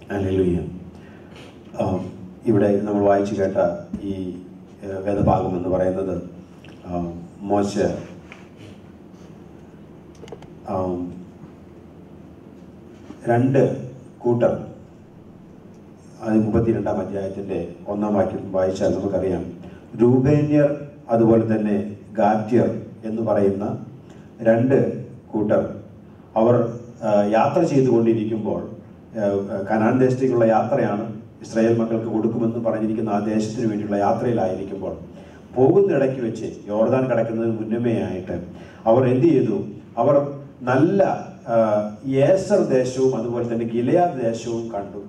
Hallelujah. ആം, ഇവിടെ നമ്മൾ വായിച്ചു കേട്ട ഈ ഏഹ്, വേദഭാഗം എന്ന് പറയുന്നത് ആം, മോശ ആം, രണ്ട് കൂട്ടർ അത് മുപ്പത്തിരണ്ടാം അധ്യായത്തിന്റെ ഒന്നാം വാക്യം വായിച്ചാൽ നമുക്കറിയാം രൂപേന്യർ അതുപോലെ തന്നെ ഗാത്യർ എന്ന് പറയുന്ന രണ്ട് കൂട്ടർ അവർ ആ, യാത്ര ചെയ്തുകൊണ്ടിരിക്കുമ്പോൾ ആ, കനാൻ ദേശത്തേക്കുള്ള യാത്രയാണ് ഇസ്രായേൽ മക്കൾക്ക് കൊടുക്കുമെന്ന് പറഞ്ഞിരിക്കുന്ന ആ ദേശത്തിന് വേണ്ടിയുള്ള യാത്രയിലായിരിക്കുമ്പോൾ പോകുന്നിടയ്ക്ക് വെച്ച് യോർദാൻ കടക്കുന്നതിന് മുന്നമേ ആയിട്ട് അവർ എന്ത് ചെയ്തു അവർ നല്ല ആ, യേസർ ദേശവും അതുപോലെ തന്നെ ഗിലയാദ് ദേശവും കണ്ടു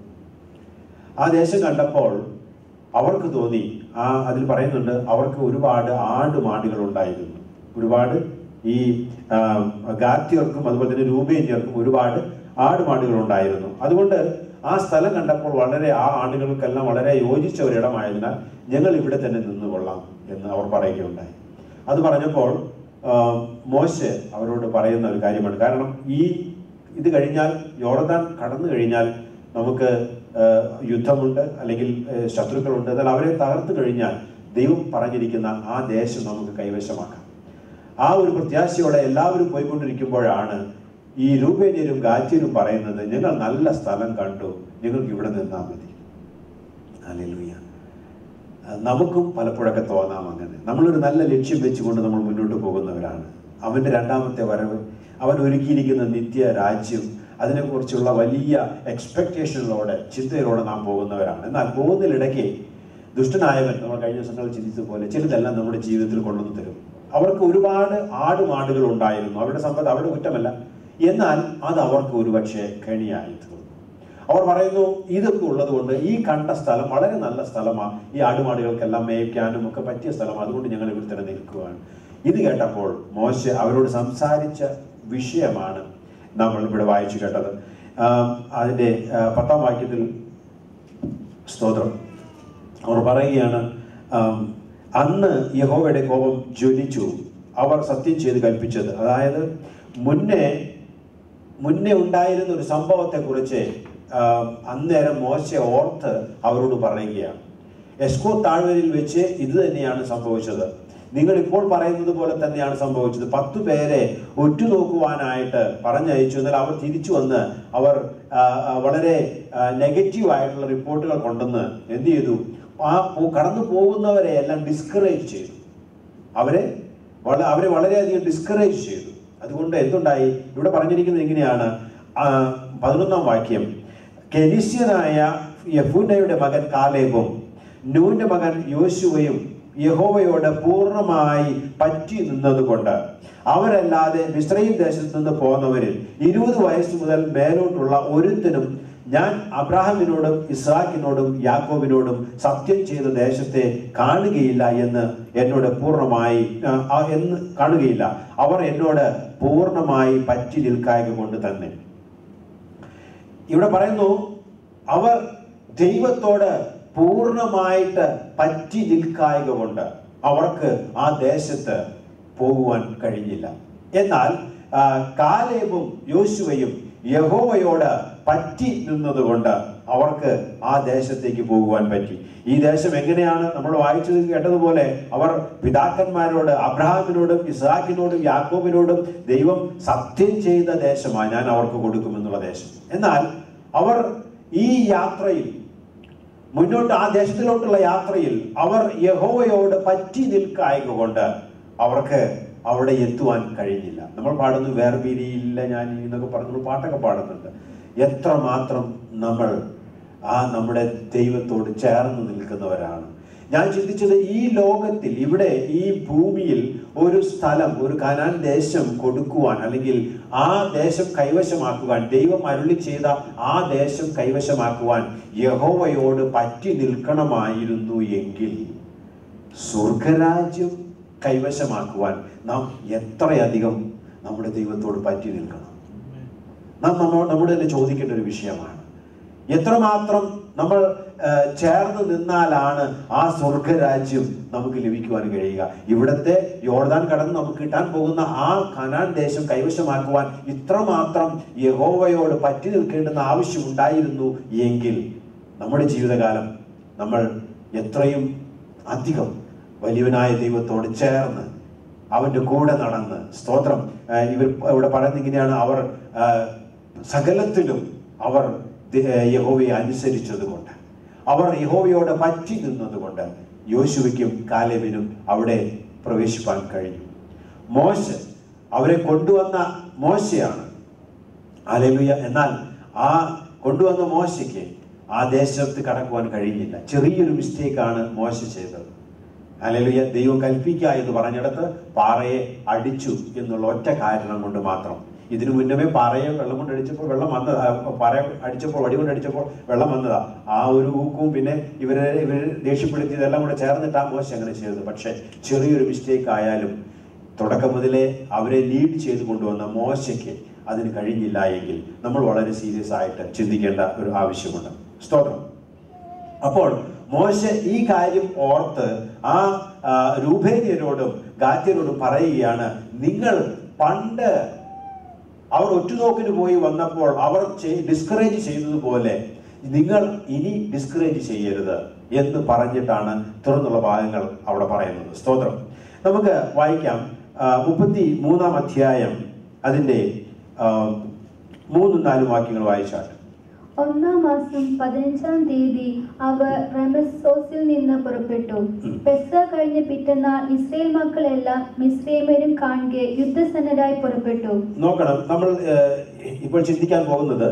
ആ ദേശം കണ്ടപ്പോൾ അവർക്ക് തോന്നി ആ അതിൽ പറയുന്നുണ്ട് അവർക്ക് ഒരുപാട് ആടുമാടുകൾ ഉണ്ടായിരുന്നു ഒരുപാട് ഈ ആ, ഗാത്യർക്കും അതുപോലെ തന്നെ രൂപേന്യർക്കും ഒരുപാട് ആടുമാടുകൾ ഉണ്ടായിരുന്നു അതുകൊണ്ട് ആ സ്ഥലം കണ്ടപ്പോൾ വളരെ ആ ആടുകൾക്കെല്ലാം വളരെ യോജിച്ച ഒരിടമായതിനാൽ ഞങ്ങൾ ഇവിടെ തന്നെ നിന്നുകൊള്ളാം എന്ന് അവർ പറയുകയുണ്ടായി അത് പറഞ്ഞപ്പോൾ ആ, മോശെ അവരോട് പറയുന്ന ഒരു കാര്യമാണ് കാരണം ഈ ഇത് കഴിഞ്ഞാൽ യോർദാൻ കടന്നു കഴിഞ്ഞാൽ നമുക്ക് ആ, യുദ്ധമുണ്ട് അല്ലെങ്കിൽ ആ, ശത്രുക്കളുണ്ട് എന്നാൽ അവരെ തകർത്തു കഴിഞ്ഞാൽ ദൈവം പറഞ്ഞിരിക്കുന്ന ആ ദേശം നമുക്ക് കൈവശമാക്കാം ആ ഒരു പ്രത്യാശയോടെ എല്ലാവരും പോയിക്കൊണ്ടിരിക്കുമ്പോഴാണ് ഈ രൂപേന്യരും ഗാത്യരും പറയുന്നത് ഞങ്ങൾ നല്ല സ്ഥലം കണ്ടു ഞങ്ങൾക്ക് ഇവിടെ നിന്നാൽ മതി ഹല്ലേലൂയ നമുക്കും പലപ്പോഴൊക്കെ തോന്നാം അങ്ങനെ നമ്മളൊരു നല്ല ലക്ഷ്യം വെച്ചുകൊണ്ട് നമ്മൾ മുന്നോട്ട് പോകുന്നവരാണ് അവന്റെ രണ്ടാമത്തെ വരവ് അവൻ ഒരുക്കിയിരിക്കുന്ന നിത്യ രാജ്യം അതിനെക്കുറിച്ചുള്ള വലിയ എക്സ്പെക്ടേഷനിലൂടെ ചിന്തയിലൂടെ നാം പോകുന്നവരാണ് എന്നാൽ പോകുന്നതിനിടയ്ക്ക് ദുഷ്ടനായവൻ നമ്മൾ കഴിഞ്ഞ ദിവസങ്ങളിൽ ചിന്തിച്ചതുപോലെ ചിലതെല്ലാം നമ്മുടെ ജീവിതത്തിൽ കൊണ്ടുവന്ന് തരും അവർക്ക് ഒരുപാട് ആടുമാടുകൾ ഉണ്ടായിരുന്നു അവരുടെ സമ്പത്ത് അവരുടെ കുറ്റമല്ല എന്നാൽ അത് അവർക്ക് ഒരുപക്ഷെ കെണിയായി തീർന്നു അവർ പറയുന്നു ഇതൊക്കെ ഉള്ളത് കൊണ്ട് ഈ കണ്ട സ്ഥലം വളരെ നല്ല സ്ഥലമാണ് ഈ ആടുമാടുകൾക്കെല്ലാം മേയ്ക്കാനും ഒക്കെ പറ്റിയ സ്ഥലമാണ് അതുകൊണ്ട് ഞങ്ങൾ ഇവിടെ തന്നെ നിൽക്കുകയാണ് ഇത് കേട്ടപ്പോൾ മോശ അവരോട് സംസാരിച്ച വിഷയമാണ് നമ്മൾ ഇവിടെ വായിച്ചു കേട്ടത് ആം, അതിന്റെ ആ, പത്താം വാക്യത്തിൽ സ്തോത്രം അവർ പറയുകയാണ് ആം, അന്ന് യഹോവയുടെ കോപം ജ്വലിച്ചു അവർ സത്യം ചെയ്ത് കൽപ്പിച്ചത് അതായത് മുന്നേ മുന്നേ ഉണ്ടായിരുന്ന ഒരു സംഭവത്തെ കുറിച്ച് അന്നേരം മോശ ഓർത്ത് അവരോട് പറയുകയാണ് എസ്കോ താഴ്വരയിൽ വെച്ച് ഇത് തന്നെയാണ് സംഭവിച്ചത് നിങ്ങൾ ഇപ്പോൾ പറയുന്നത് പോലെ തന്നെയാണ് സംഭവിച്ചത് പത്തു പേരെ ഉറ്റുനോക്കുവാനായിട്ട് പറഞ്ഞയച്ചു എന്നാൽ അവർ തിരിച്ചു വന്ന് അവർ ആ, ആ, വളരെ നെഗറ്റീവ് ആയിട്ടുള്ള റിപ്പോർട്ടുകൾ കൊണ്ടുവന്ന് എന്ത് ചെയ്തു ആ പോ- കടന്നു പോകുന്നവരെ എല്ലാം ഡിസ്കറേജ് ചെയ്തു അവരെ വള അവരെ വളരെയധികം ഡിസ്കറേജ് ചെയ്തു അതുകൊണ്ട് എന്തുണ്ടായി ഇവിടെ പറഞ്ഞിരിക്കുന്നത് എങ്ങനെയാണ് ആ, പതിനൊന്നാം വാക്യം കെനിസ്യനായ യഫൂനയുടെ മകൻ കാലേബും നൂന്റെ മകൻ യോശുവയും യഹോവയോട് പൂർണ്ണമായി പറ്റി നിന്നതുകൊണ്ട് അവരല്ലാതെ മിശ്രയും ദേശത്ത് നിന്ന് പോന്നവരിൽ ഇരുപത് വയസ്സ് മുതൽ മേലോട്ടുള്ള ഒരുത്തനും ഞാൻ അബ്രാഹാമിനോടും ഇസ്ഹാക്കിനോടും യാക്കോബിനോടും സത്യം ചെയ്ത ദേശത്തെ കാണുകയില്ല എന്ന് എന്നോട് പൂർണ്ണമായി ആ, ആ, എന്ന് കാണുകയില്ല അവർ എന്നോട് പൂർണ്ണമായി പറ്റി നിൽക്കായക കൊണ്ട് തന്നെ ഇവിടെ പറയുന്നു അവർ ദൈവത്തോട് പൂർണ്ണമായിട്ട് പറ്റി നിൽക്കായക കൊണ്ട് അവർക്ക് ആ ദേശത്ത് പോകുവാൻ കഴിഞ്ഞില്ല എന്നാൽ ആ, കാലേബും യോശുവയും യഹോവയോട് പറ്റി നിന്നതുകൊണ്ട് അവർക്ക് ആ ദേശത്തേക്ക് പോകുവാൻ പറ്റി ഈ ദേശം എങ്ങനെയാണ് നമ്മൾ വായിച്ചത് കേട്ടതുപോലെ അവർ പിതാക്കന്മാരോട് അബ്രഹാമിനോടും ഇസ്ഹാക്കിനോടും യാക്കോബിനോടും ദൈവം സത്യം ചെയ്ത ദേശമാണ് ഞാൻ അവർക്ക് കൊടുക്കുമെന്നുള്ള ദേശം എന്നാൽ അവർ ഈ യാത്രയിൽ മുന്നോട്ട് ആ ദേശത്തിലോട്ടുള്ള യാത്രയിൽ അവർ യഹോവയോട് പറ്റി നിൽക്കായക കൊണ്ട് അവർക്ക് അവിടെ എത്തുവാൻ കഴിഞ്ഞില്ല നമ്മൾ പാടുന്നു വേർപിരിയില്ല ഞാൻ ഇനി എന്നൊക്കെ പറഞ്ഞു നമ്മൾ പാട്ടൊക്കെ പാടുന്നുണ്ട് എത്രമാത്രം നമ്മൾ ആ നമ്മുടെ ദൈവത്തോട് ചേർന്ന് നിൽക്കുന്നവരാണ് ഞാൻ ചിന്തിച്ചത് ഈ ലോകത്തിൽ ഇവിടെ ഈ ഭൂമിയിൽ ഒരു സ്ഥലം ഒരു കനാൻ ദേശം കൊടുക്കുവാൻ അല്ലെങ്കിൽ ആ ദേശം കൈവശമാക്കുവാൻ ദൈവം അരുളി ചെയ്ത ആ ദേശം കൈവശമാക്കുവാൻ യഹോവയോട് പറ്റി നിൽക്കണമായിരുന്നു എങ്കിൽ സ്വർഗരാജ്യം കൈവശമാക്കുവാൻ നാം എത്രയധികം നമ്മുടെ ദൈവത്തോട് പറ്റി നിൽക്കണം നാം നമ്മോ നമ്മുടെ തന്നെ ചോദിക്കേണ്ട ഒരു വിഷയമാണ് എത്രമാത്രം നമ്മൾ ആ, ചേർന്ന് നിന്നാലാണ് ആ സ്വർഗരാജ്യം നമുക്ക് ലഭിക്കുവാൻ കഴിയുക ഇവിടത്തെ യോർദാൻ കടന്ന് നമുക്ക് കിട്ടാൻ പോകുന്ന ആ കനാൻ ദേശം കൈവശമാക്കുവാൻ ഇത്രമാത്രം യഹോവയോട് പറ്റി നിൽക്കേണ്ടുന്ന ആവശ്യമുണ്ടായിരുന്നു എങ്കിൽ നമ്മുടെ ജീവിതകാലം നമ്മൾ എത്രയും അധികം വലിയവനായ ദൈവത്തോട് ചേർന്ന് അവന്റെ കൂടെ നടന്ന് സ്തോത്രം ആ, ഇവർ ഇവിടെ പറയുന്നത് ഇങ്ങനെയാണ് അവർ ആ, സകലത്തിലും അവർ ദി- ആ, യഹോവയെ അനുസരിച്ചതുകൊണ്ട് അവർ യഹോവയോട് പറ്റി നിന്നതുകൊണ്ട് യോശുവയ്ക്കും കാലേബിനും അവിടെ പ്രവേശിപ്പാൻ കഴിഞ്ഞു മോശ അവരെ കൊണ്ടുവന്ന മോശയാണ് അലലുയ എന്നാൽ ആ കൊണ്ടുവന്ന മോശയ്ക്ക് ആ ദേശത്ത് കടക്കുവാൻ കഴിഞ്ഞില്ല ചെറിയൊരു മിസ്റ്റേക്കാണ് മോശ ചെയ്തത് അലലുയ ദൈവം കൽപ്പിക്കുക എന്ന് പറഞ്ഞിടത്ത് പാറയെ അടിച്ചു എന്നുള്ള ഒറ്റ കാരണം കൊണ്ട് മാത്രം ഇതിനു മുന്നമേ പാറയെ വെള്ളം കൊണ്ട് അടിച്ചപ്പോൾ വെള്ളം വന്നതാ പാറ അടിച്ചപ്പോൾ വടി കൊണ്ട് അടിച്ചപ്പോൾ വെള്ളം വന്നതാ ആ ഒരു ഊക്കും പിന്നെ ഇവരെ ഇവർ ദേഷ്യപ്പെടുത്തിയതെല്ലാം കൂടെ ചേർന്നിട്ടാ മോശം അങ്ങനെ ചെയ്തത് പക്ഷെ ചെറിയൊരു മിസ്റ്റേക്ക് ആയാലും തുടക്കം മുതലേ അവരെ ലീഡ് ചെയ്ത് കൊണ്ടുവന്ന മോശയ്ക്ക് അതിന് കഴിഞ്ഞില്ല എങ്കിൽ നമ്മൾ വളരെ സീരിയസ് ആയിട്ട് ചിന്തിക്കേണ്ട ഒരു ആവശ്യമുണ്ട് സ്തോത്രം അപ്പോൾ മോശ ഈ കാര്യം ഓർത്ത് ആ ആ, രൂപേന്യരോടും ഗാത്യരോടും പറയുകയാണ് നിങ്ങൾ പണ്ട് അവർ ഒറ്റുനോക്കിന് പോയി വന്നപ്പോൾ അവർ ഡിസ്കറേജ് ചെയ്തതുപോലെ നിങ്ങൾ ഇനി ഡിസ്കറേജ് ചെയ്യരുത് എന്ന് പറഞ്ഞിട്ടാണ് തുറന്നുള്ള ഭാഗങ്ങൾ അവിടെ പറയുന്നത് സ്തോത്രം നമുക്ക് വായിക്കാം ആ, മുപ്പത്തി മൂന്നാം അധ്യായം അതിൻ്റെ ആ, മൂന്നും നാലും വാക്യങ്ങൾ വായിച്ചാൽ ഒന്നാം മാസം പതിനഞ്ചാം തീയതി അവർ റമസോസിൽ നിന്ന് പുറപ്പെട്ടു ഉം. പെസ കഴിഞ്ഞ പിറ്റന്നാൾ ഇസ്രയേൽ മക്കളെല്ലാം മിസ്രൈമരും കാണുക യുദ്ധസന്നരായി പുറപ്പെട്ടു നോക്കണം നമ്മൾ ഏഹ്, ഇപ്പോൾ ചിന്തിക്കാൻ പോകുന്നത്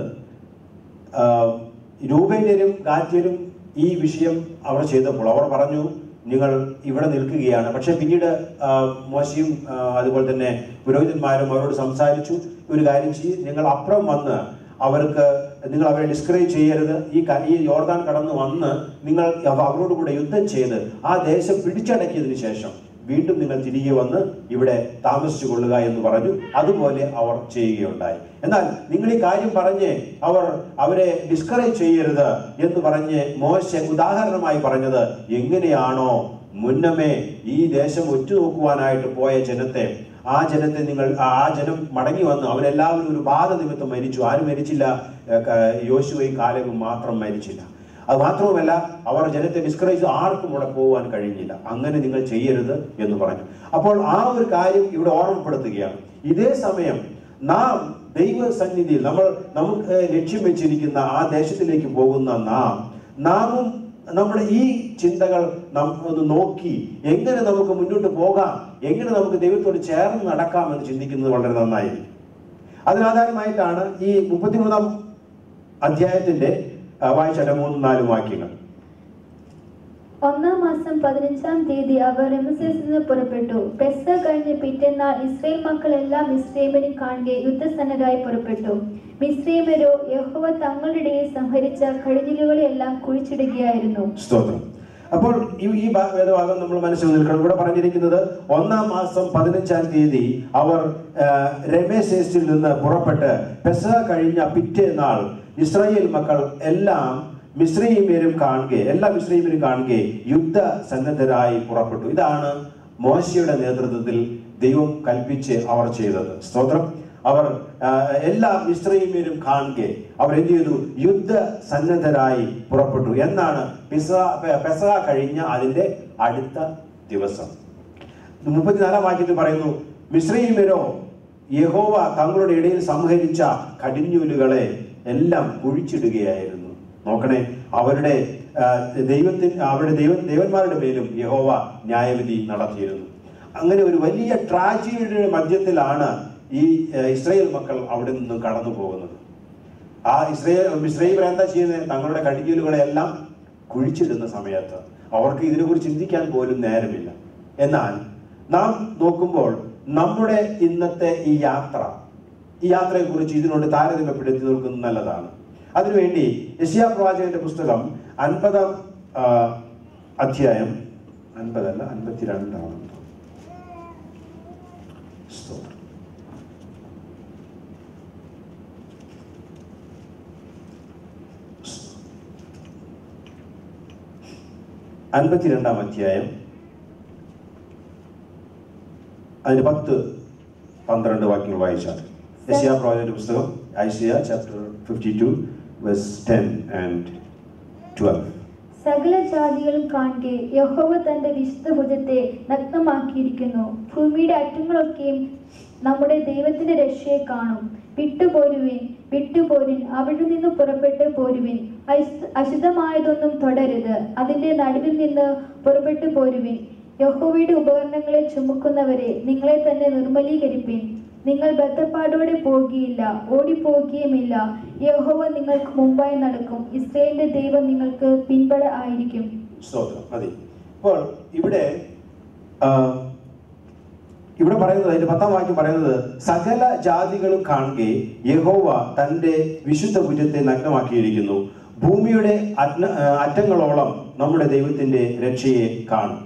ആഹ്, രൂപേന്യരും ഗാത്യരും ഈ വിഷയം അവർ ചെയ്തപ്പോൾ അവർ പറഞ്ഞു നിങ്ങൾ ഇവിടെ നിൽക്കുകയാണ് പക്ഷെ പിന്നീട് ആഹ്, മോശയും ആഹ്, അതുപോലെ തന്നെ പുരോഹിതന്മാരും അവരോട് സംസാരിച്ചു ഒരു കാര്യം ചെയ്യും നിങ്ങൾ അപ്പുറം വന്ന് അവർക്ക് നിങ്ങൾ അവരെ ഡിസ്കറേജ് ചെയ്യരുത് ഈ ക- ഈ യോർദാൻ കടന്ന് വന്ന് നിങ്ങൾ അവ- അവരോട് കൂടെ യുദ്ധം ചെയ്ത് ആ ദേശം പിടിച്ചടക്കിയതിനു ശേഷം വീണ്ടും നിങ്ങൾ തിരികെ വന്ന് ഇവിടെ താമസിച്ചു കൊള്ളുക എന്ന് പറഞ്ഞു അതുപോലെ അവർ ചെയ്യുകയുണ്ടായി എന്നാൽ നിങ്ങൾ ഈ കാര്യം പറഞ്ഞ് അവർ അവരെ ഡിസ്കറേജ് ചെയ്യരുത് എന്ന് പറഞ്ഞ് മോശ ഉദാഹരണമായി പറഞ്ഞത് എങ്ങനെയാണോ മുന്നമേ ഈ ദേശം ഒറ്റുനോക്കുവാനായിട്ട് പോയ ജനത്തെ ആ ജനത്തെ നിങ്ങൾ ആ ആ ജനം മടങ്ങി വന്നു അവരെല്ലാവരും ഒരു ബാധ നിമിത്തം മരിച്ചു ആരും മരിച്ചില്ല ഏ, ക- യോശുവയും കാലവും മാത്രം മരിച്ചില്ല അത് മാത്രവുമല്ല അവർ ജനത്തെ ഡിസ്കറേജ് ആർക്കും ഇവിടെ പോകാൻ കഴിഞ്ഞില്ല അങ്ങനെ നിങ്ങൾ ചെയ്യരുത് എന്ന് പറഞ്ഞു അപ്പോൾ ആ ഒരു കാര്യം ഇവിടെ ഓർമ്മപ്പെടുത്തുകയാണ് ഇതേ സമയം നാം ദൈവസന്നിധിയിൽ നമ്മൾ നമുക്ക് ലക്ഷ്യം വെച്ചിരിക്കുന്ന ആ ദേശത്തിലേക്ക് പോകുന്ന നാം നാമും നമ്മുടെ ഈ ചിന്തകൾ നാം ഒന്ന് നോക്കി എങ്ങനെ നമുക്ക് മുന്നോട്ട് പോകാം എങ്ങനെ നമുക്ക് ദൈവത്തോട് ചേർന്ന് നടക്കാം എന്ന് ചിന്തിക്കുന്നത് വളരെ നന്നായിരിക്കും അതിനാധാരമായിട്ടാണ് ഈ മുപ്പത്തിമൂന്നാം അധ്യായത്തിന്റെ ആ, വായിച്ചാട്ടെ മൂന്നും നാലും വാക്യങ്ങൾ ഒന്നാം മാസം പതിനഞ്ചാം തീയതി അവർ റമസേസിൽ നിന്ന് പുറപ്പെട്ടു പെസ കഴിഞ്ഞ് പിറ്റന്നാൾ ഇസ്രയേൽ മക്കളെല്ലാം മിസ്രൈമരും കാണുക യുദ്ധസന്നരായി പുറപ്പെട്ടു മിസ്രൈമരോ യഹോവ തങ്ങളുടെ ഇടയിൽ സംഹരിച്ച കഴുതിലുകളെല്ലാം കുഴിച്ചിടുകയായിരുന്നു സ്തോത്രം അപ്പോൾ ഈ ഈ ഭാ- വേദഭാഗം നമ്മൾ മനസ്സിൽ നിൽക്കണം ഇവിടെ പറഞ്ഞിരിക്കുന്നത് ഒന്നാം മാസം പതിനഞ്ചാം തീയതി അവർ ആ, രമേശേസിൽ നിന്ന് പുറപ്പെട്ട് പെസ കഴിഞ്ഞ പിറ്റേന്നാൾ ഇസ്രായേൽ മക്കൾ എല്ലാം മിശ്രീമേരും കാണുക എല്ലാ മിശ്രീമേരും കാണുക യുദ്ധ സന്നദ്ധരായി പുറപ്പെട്ടു ഇതാണ് മോശയുടെ നേതൃത്വത്തിൽ ദൈവം കൽപ്പിച്ച് അവർ ചെയ്തത് സ്തോത്രം അവർ ആ, എല്ലാ മിശ്രീമേരും കാണുക അവർ എന്ത് ചെയ്തു യുദ്ധ സന്നദ്ധരായി പുറപ്പെട്ടു എന്നാണ് പിസ പെസ കഴിഞ്ഞ അതിന്റെ അടുത്ത ദിവസം മുപ്പത്തിനാലാം വാക്യത്തിൽ പറയുന്നു മിശ്രീമരോ യഹോവ തങ്ങളുടെ ഇടയിൽ സംഹരിച്ച കടിഞ്ഞൂലുകളെ എല്ലാം കുഴിച്ചിടുകയായിരുന്നു നോക്കണേ അവരുടെ ആ, ദൈവത്തിന് അവരുടെ ദൈവ ദേവന്മാരുടെ മേലും യഹോവ ന്യായവിധി നടത്തിയിരുന്നു അങ്ങനെ ഒരു വലിയ ട്രാജഡിയുടെ മധ്യത്തിലാണ് ഈ ആ, ഇസ്രായേൽ മക്കൾ അവിടെ നിന്നും കടന്നു പോകുന്നത് ആ ഇസ്രയേൽ ഇസ്രയേൽ എന്താ ചെയ്യുന്നത് തങ്ങളുടെ കടിഞ്ഞൂലുകളെല്ലാം കുഴിച്ചിടുന്ന സമയത്ത് അവർക്ക് ഇതിനെക്കുറിച്ച് ചിന്തിക്കാൻ പോലും നേരമില്ല എന്നാൽ നാം നോക്കുമ്പോൾ നമ്മുടെ ഇന്നത്തെ ഈ യാത്ര ഈ യാത്രയെക്കുറിച്ച് ഇതിനോട് താരതമ്യപ്പെടുത്തി നോക്കുന്നത് നല്ലതാണ് അതിനുവേണ്ടി യശിയാ പ്രവാചകന്റെ പുസ്തകം അൻപതാം ആ, അധ്യായം അൻപതല്ല അൻപത്തിരണ്ടാണ് സ്തോത്രം അൻപത്തിരണ്ടാം അധ്യായം അതിന് പത്ത് പന്ത്രണ്ട് വാക്യങ്ങൾ വായിച്ചാൽ യശയാ പ്രവാചകന്റെ പുസ്തകം Isaiah chapter fifty two verse ten and twelve സകല ജാതികളും കാണെ യഹോവ തന്റെ വിശുദ്ധ ഭുജത്തെ നഗ്നമാക്കിയിരിക്കുന്നു ഭൂമിയുടെ അറ്റങ്ങളൊക്കെയും നമ്മുടെ ദൈവത്തിന്റെ രക്ഷയെ കാണും വിട്ടുപോരുവിൻ വിട്ടുപോരിൻ അവിടെ നിന്ന് പുറപ്പെട്ട് പോരുവിൻ അശു- അശുദ്ധമായതൊന്നും തുടരുത് അതിന്റെ നടുവിൽ നിന്ന് പുറപ്പെട്ടു പോരുവിൻ യഹോവയുടെ ഉപകരണങ്ങളെ ചുമക്കുന്നവരെ നിങ്ങളെ തന്നെ നിർമ്മലീകരിപ്പിൻ നിങ്ങൾ ബദ്ധപ്പാടോടെ പോകുകയില്ല ഓടിപ്പോകുകയുമില്ല യഹോവ നിങ്ങൾക്ക് മുമ്പായി നടക്കും ഇസ്രയേലിന്റെ ദൈവം നിങ്ങൾക്ക് പിൻപട ആയിരിക്കും സ്തോത്രം മതി അപ്പോൾ ഇവിടെ ആ, ഇവിടെ പറയുന്നത് അതിന്റെ പത്താം വാക്യം പറയുന്നത് സകല ജാതികളും കാണുകെ യഹോവ തന്റെ വിശുദ്ധ ഭുജത്തെ നഗ്നമാക്കിയിരിക്കുന്നു ഭൂമിയുടെ അറ്റ അറ്റങ്ങളോളം നമ്മുടെ ദൈവത്തിന്റെ രക്ഷയെ കാണും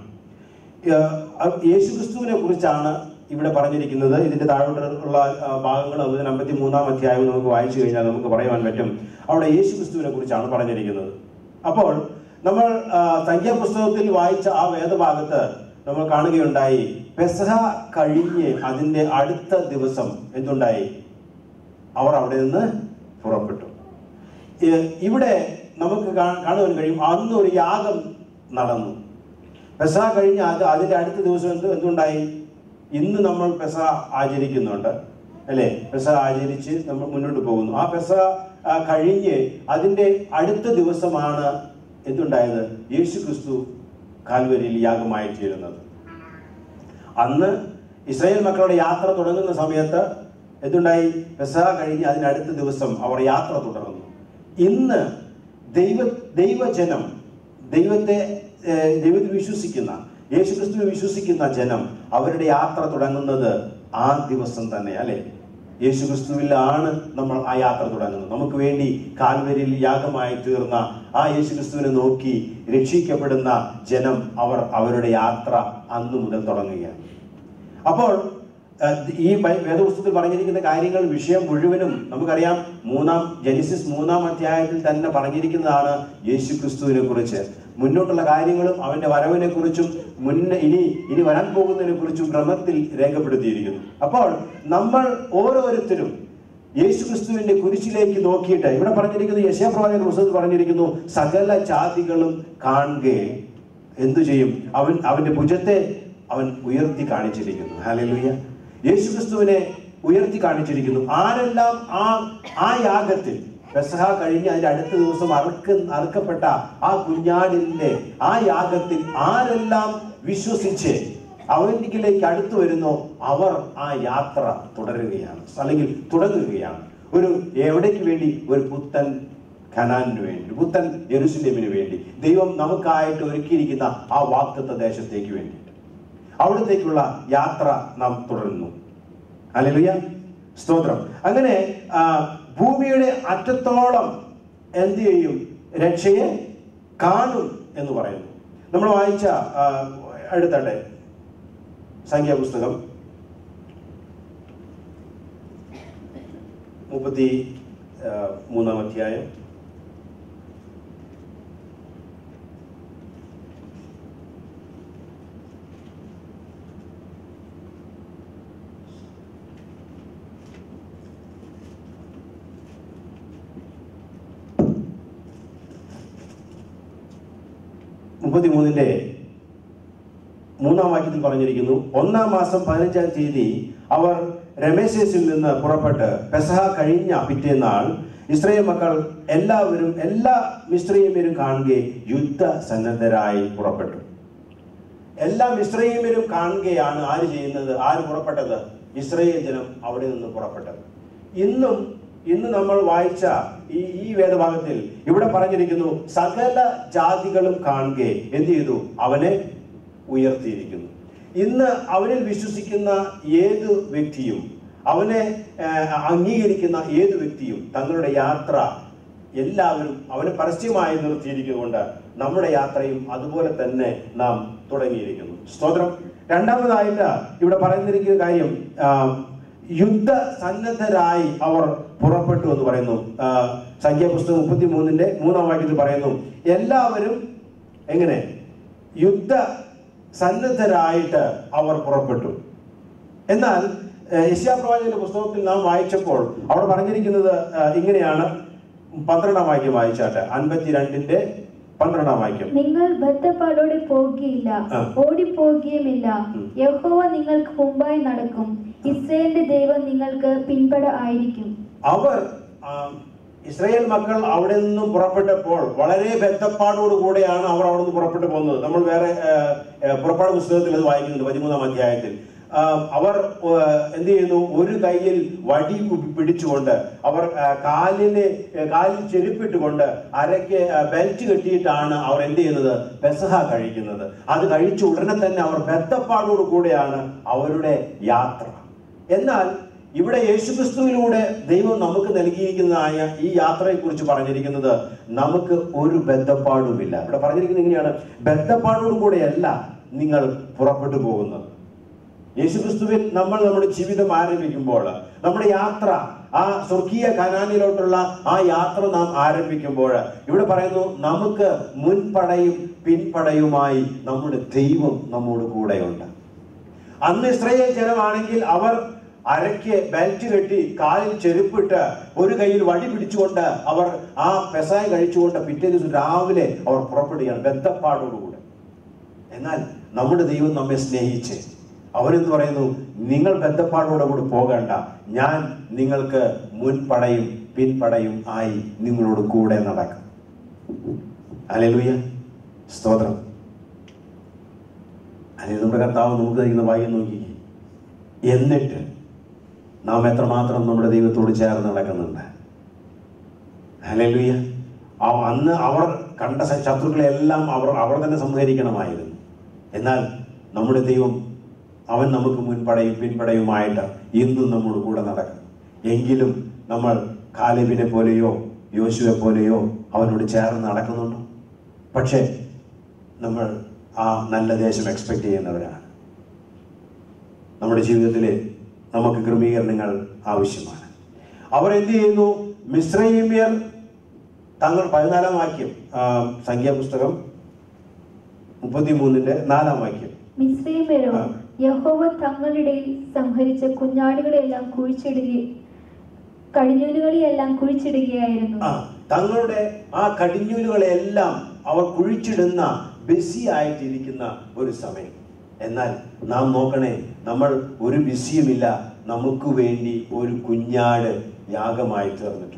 യേശുക്രിസ്തുവിനെ കുറിച്ചാണ് ഇവിടെ പറഞ്ഞിരിക്കുന്നത് ഇതിന്റെ താഴോട്ടുള്ള ആ, ഭാഗങ്ങൾ അതിന് അമ്പത്തി മൂന്നാം അധ്യായം നമുക്ക് വായിച്ചു കഴിഞ്ഞാൽ നമുക്ക് പറയുവാൻ പറ്റും അവിടെ യേശുക്രിസ്തുവിനെ കുറിച്ചാണ് പറഞ്ഞിരിക്കുന്നത് അപ്പോൾ നമ്മൾ ആ, സംഖ്യാപുസ്തകത്തിൽ വായിച്ച ആ വേദഭാഗത്ത് നമ്മൾ കാണുകയുണ്ടായി പെസഹ കഴിഞ്ഞ് അതിന്റെ അടുത്ത ദിവസം എന്തുണ്ടായി അവർ അവിടെ നിന്ന് പുറപ്പെട്ടു ഏ, ഇവിടെ നമുക്ക് കാ- കാണുവാൻ കഴിയും അന്ന് ഒരു യാഗം നടന്നു പെസ കഴിഞ്ഞ് അത് അതിന്റെ അടുത്ത ദിവസം എന്ത് എന്തുണ്ടായി ഇന്ന് നമ്മൾ പെസ ആചരിക്കുന്നുണ്ട് അല്ലേ പെസ ആചരിച്ച് നമ്മൾ മുന്നോട്ട് പോകുന്നു ആ പെസ ആ, കഴിഞ്ഞ് അതിന്റെ അടുത്ത ദിവസമാണ് എന്തുണ്ടായത് യേശു ക്രിസ്തു കാൽവരിയിൽ യാഗമായി തീരുന്നത് അന്ന് ഇസ്രായേൽ മക്കളുടെ യാത്ര തുടങ്ങുന്ന സമയത്ത് എന്തുണ്ടായി പെസഹ കഴിഞ്ഞ് അതിനടുത്ത ദിവസം അവർ യാത്ര തുടർന്നു ഇന്ന് ദൈവ ദൈവജനം ദൈവത്തെ ഏഹ്, ദൈവത്തിൽ വിശ്വസിക്കുന്ന യേശുക്രിസ്തുവിൽ വിശ്വസിക്കുന്ന ജനം അവരുടെ യാത്ര തുടങ്ങുന്നത് ആ ദിവസം തന്നെ അല്ലെ യേശുക്രിസ്തുവിലാണ് നമ്മൾ ആ യാത്ര തുടങ്ങുന്നത് നമുക്ക് വേണ്ടി കാൽവരിയിൽ യാഗമായി തീർന്ന ആ യേശുക്രിസ്തുവിനെ നോക്കി രക്ഷിക്കപ്പെടുന്ന ജനം അവർ അവരുടെ യാത്ര അന്നു മുതൽ തുടങ്ങുകയാണ് അപ്പോൾ അഹ് ഈ ബൈ- വേദപുസ്തകത്തിൽ പറഞ്ഞിരിക്കുന്ന കാര്യങ്ങൾ വിഷയം മുഴുവനും നമുക്കറിയാം മൂന്നാം ജനിസിസ് മൂന്നാം അധ്യായത്തിൽ തന്നെ പറഞ്ഞിരിക്കുന്നതാണ് യേശു ക്രിസ്തുവിനെ കുറിച്ച് മുന്നോട്ടുള്ള കാര്യങ്ങളും അവന്റെ വരവിനെ കുറിച്ചും മുന്നേ ഇനി ഇനി വരാൻ പോകുന്നതിനെ കുറിച്ചും ക്രമത്തിൽ രേഖപ്പെടുത്തിയിരിക്കുന്നു അപ്പോൾ നമ്മൾ ഓരോരുത്തരും യേശു ക്രിസ്തുവിന്റെ കുരിശിലേക്ക് നോക്കിയിട്ട് ഇവിടെ പറഞ്ഞിരിക്കുന്നത് യശയപ്രവാചകൻ പുസ്തകത്തിൽ പറഞ്ഞിരിക്കുന്നു സകല ജാതികളും കാണുകെ എന്തു ചെയ്യും അവൻ അവന്റെ ഭുജത്തെ അവൻ ഉയർത്തി കാണിച്ചിരിക്കുന്നു ഹാലലുയ്യ യേശു ക്രിസ്തുവിനെ ഉയർത്തി കാണിച്ചിരിക്കുന്നു ആരെല്ലാം ആ ആ യാഗത്തിൽ പെസഹ കഴിഞ്ഞ് അതിന്റെ അടുത്ത ദിവസം അറുക്ക അറുക്കപ്പെട്ട ആ കുഞ്ഞാടിന്റെ ആ യാഗത്തിൽ ആരെല്ലാം വിശ്വസിച്ച് അവനിലേക്ക് അടുത്തു വരുന്നോ അവർ ആ യാത്ര തുടരുകയാണ് അല്ലെങ്കിൽ തുടങ്ങുകയാണ് ഒരു എവിടേക്ക് വേണ്ടി ഒരു പുത്തൻ ഖനാനിന് വേണ്ടി പുത്തൻ യെരുസലേമിന് വേണ്ടി ദൈവം നമുക്കായിട്ട് ഒരുക്കിയിരിക്കുന്ന ആ വാക്തത്വ ദേശത്തേക്ക് വേണ്ടിയിട്ട് അവിടത്തേക്കുള്ള യാത്ര നാം തുടരുന്നു അല്ലേലൂയ സ്തോത്രം അങ്ങനെ ആ, ഭൂമിയുടെ അറ്റത്തോളം എന്ത് ചെയ്യും രക്ഷയെ കാണും എന്ന് പറയുന്നു നമ്മൾ വായിച്ച ആ, എടുത്തട്ടെ സംഖ്യാപുസ്തകം മുപ്പത്തി ആ, മൂന്നാം അധ്യായം മുപ്പത്തിമൂന്നിന്റെ മൂന്നാം വാക്യത്തിൽ പറഞ്ഞിരിക്കുന്നു ഒന്നാം മാസം പതിനഞ്ചാം തീയതി അവർ രമേശേസിൽ നിന്ന് പുറപ്പെട്ട് പെസഹ കഴിഞ്ഞ പിറ്റേന്നാൾ ഇസ്രയേൽ മക്കൾ എല്ലാവരും എല്ലാ മിശ്രീമ്യരും കാണുകയും യുദ്ധ സന്നദ്ധരായി പുറപ്പെട്ടു എല്ലാ മിശ്രീമ്യരും കാണുകയാണ് ആര് ചെയ്യുന്നത് ആര് പുറപ്പെട്ടത് ഇസ്രയേൽ ജനം അവിടെ നിന്ന് പുറപ്പെട്ടത് ഇന്നും ഇന്ന് നമ്മൾ വായിച്ച ഈ ഈ വേദഭാഗത്തിൽ ഇവിടെ പറഞ്ഞിരിക്കുന്നു സകല ജാതികളും കാണുക എന്ത് ചെയ്തു അവനെ ഉയർത്തിയിരിക്കുന്നു ഇന്ന് അവനിൽ വിശ്വസിക്കുന്ന ഏത് വ്യക്തിയും അവനെ ആ, അംഗീകരിക്കുന്ന ഏത് വ്യക്തിയും തങ്ങളുടെ യാത്ര എല്ലാവരും അവനെ പരസ്യമായി നിർത്തിയിരിക്കുന്നുകൊണ്ട് നമ്മുടെ യാത്രയും അതുപോലെ തന്നെ നാം തുടങ്ങിയിരിക്കുന്നു സ്തോത്രം രണ്ടാമതായിട്ട് ഇവിടെ പറയുന്നിരിക്കുന്ന കാര്യം ആ, യുദ്ധ സന്നദ്ധരായി അവർ പുറപ്പെട്ടു എന്ന് പറയുന്നു ആ, സംഖ്യാപുസ്തകം മുപ്പത്തി മൂന്നിന്റെ മൂന്നാം വാക്യത്തിൽ പറയുന്നു എല്ലാവരും എങ്ങനെ യുദ്ധ സന്നദ്ധരായിട്ട് അവർ പുറപ്പെട്ടു എന്നാൽ യശ്യാപ്രവാചകന്റെ പുസ്തകത്തിൽ നാം വായിച്ചപ്പോൾ അവിടെ പറഞ്ഞിരിക്കുന്നത് ആ, ഇങ്ങനെയാണ് പന്ത്രണ്ടാം വാക്യം വായിച്ചാട്ടെ അൻപത്തിരണ്ടിന്റെ പന്ത്രണ്ടാം വാക്യം നിങ്ങൾ ബദ്ധപ്പാടോടെ പോകുകയില്ല ആ. ഓടിപ്പോകുകയുമില്ല ഉം. യഹോവ നിങ്ങൾക്ക് മുമ്പായി നടക്കും ഇസ്രയേലിന്റെ ദൈവം നിങ്ങൾക്ക് പിൻപട ആയിരിക്കും അവർ ആ, ഇസ്രായേൽ മക്കൾ അവിടെ നിന്നും പുറപ്പെട്ടപ്പോൾ വളരെ ബന്ധപ്പാടോട് കൂടെയാണ് അവർ അവിടെ നിന്ന് പുറപ്പെട്ടു പോകുന്നത് നമ്മൾ വേറെ ആ, ആ, പുറപ്പാട് പുസ്തകത്തിൽ അത് വായിക്കുന്നുണ്ട് പതിമൂന്നാം അധ്യായത്തിൽ ആ, അവർ ആ, എന്ത് ചെയ്യുന്നു ഒരു കയ്യിൽ വടി പി- പിടിച്ചുകൊണ്ട് അവർ ആ, കാലിന് ആ, കാലിൽ ചെരുപ്പിട്ടുകൊണ്ട് അരയ്ക്ക് ആ, ബെൽറ്റ് കെട്ടിയിട്ടാണ് അവർ എന്ത് ചെയ്യുന്നത് പെസഹ കഴിക്കുന്നത് അത് കഴിച്ച ഉടനെ തന്നെ അവർ ബന്ധപ്പാടോട് കൂടെയാണ് അവരുടെ യാത്ര എന്നാൽ ഇവിടെ യേശുക്രിസ്തുവിലൂടെ ദൈവം നമുക്ക് നൽകിയിരിക്കുന്നതായ ഈ യാത്രയെക്കുറിച്ച് പറഞ്ഞിരിക്കുന്നത് നമുക്ക് ഒരു ബന്ധപ്പാടുമില്ല ഇവിടെ പറഞ്ഞിരിക്കുന്നത് ഇങ്ങനെയാണ് ബന്ധപ്പാടോടും കൂടെയല്ല നിങ്ങൾ പുറപ്പെട്ടു പോകുന്നത് യേശുക്രിസ്തുവിൽ നമ്മൾ നമ്മുടെ ജീവിതം ആരംഭിക്കുമ്പോൾ നമ്മുടെ യാത്ര ആ സ്വർഗീയ കനാനിലോട്ടുള്ള ആ യാത്ര നാം ആരംഭിക്കുമ്പോൾ ഇവിടെ പറയുന്നു നമുക്ക് മുൻപടയും പിൻപടയുമായി നമ്മുടെ ദൈവം നമ്മോട് കൂടെയുണ്ട് അന്ന് ഇസ്രയേൽ ജനമാണെങ്കിൽ അവർ അരയ്ക്ക് ബെൽറ്റ് കെട്ടി കാലിൽ ചെരുപ്പിട്ട് ഒരു കയ്യിൽ വടി പിടിച്ചുകൊണ്ട് അവർ ആ പെസായ കഴിച്ചുകൊണ്ട് പിറ്റേ ദിവസം രാവിലെ അവർ പുറപ്പെടുകയാണ് ബന്ധപ്പാടോടുകൂടെ എന്നാൽ നമ്മുടെ ദൈവം നമ്മെ സ്നേഹിച്ച് അവരെന്ന് പറയുന്നു നിങ്ങൾ ബന്ധപ്പാടോടെ കൂടി പോകണ്ട ഞാൻ നിങ്ങൾക്ക് മുൻപടയും പിൻപടയും ആയി നിങ്ങളോട് കൂടെ നടക്കും അലലുയ സ്തോത്രം അല്ലെങ്കിൽ നമ്മുടെ കർത്താവ് നമുക്ക് തരുന്ന വാക്യം നോക്കി എന്നിട്ട് നാം എത്രമാത്രം നമ്മുടെ ദൈവത്തോട് ചേർന്ന് നടക്കുന്നുണ്ട് ഹല്ലേലൂയ ആ അന്ന് അവർ കണ്ട സ- ശത്രുക്കളെല്ലാം അവർ അവർ തന്നെ സംഹരിക്കണമായിരുന്നു എന്നാൽ നമ്മുടെ ദൈവം അവൻ നമുക്ക് മുൻപടയും പിൻപടയുമായിട്ട് ഇന്നും നമ്മോട് കൂടെ നടക്കും എങ്കിലും നമ്മൾ കാലിബിനെ പോലെയോ യോശുവെ പോലെയോ അവനോട് ചേർന്ന് നടക്കുന്നുണ്ടോ പക്ഷേ നമ്മൾ ആ നല്ല ദേശം എക്സ്പെക്ട് ചെയ്യുന്നവരാണ് നമ്മുടെ ജീവിതത്തിൽ നമുക്ക് ക്രമീകരണങ്ങൾ ആവശ്യമാണ് അവർ എന്ത് ചെയ്യുന്നു മിശ്രൈമ്യർ തങ്ങൾ പതിനാലാം വാക്യം ആ, സംഖ്യാപുസ്തകം മുപ്പത്തിമൂന്നിന്റെ നാലാം വാക്യം മിസ്രൈമരോ ആ. യഹോവ തങ്ങളുടെ സംഹരിച്ച കുഞ്ഞാടുകളെല്ലാം കുഴിച്ചിടുക കടിഞ്ഞൂലുകളെയെല്ലാം കുഴിച്ചിടുകയായിരുന്നു ആ തങ്ങളുടെ ആ കടിഞ്ഞൂലുകളെല്ലാം അവർ കുഴിച്ചിടുന്ന ബിസി ആയിട്ടിരിക്കുന്ന ഒരു സമയം എന്നാൽ നാം നോക്കണേ നമ്മൾ ഒരു ബിസിയുമില്ല നമുക്ക് വേണ്ടി ഒരു കുഞ്ഞാട് യാഗമായി തീർന്നിട്ടുണ്ട്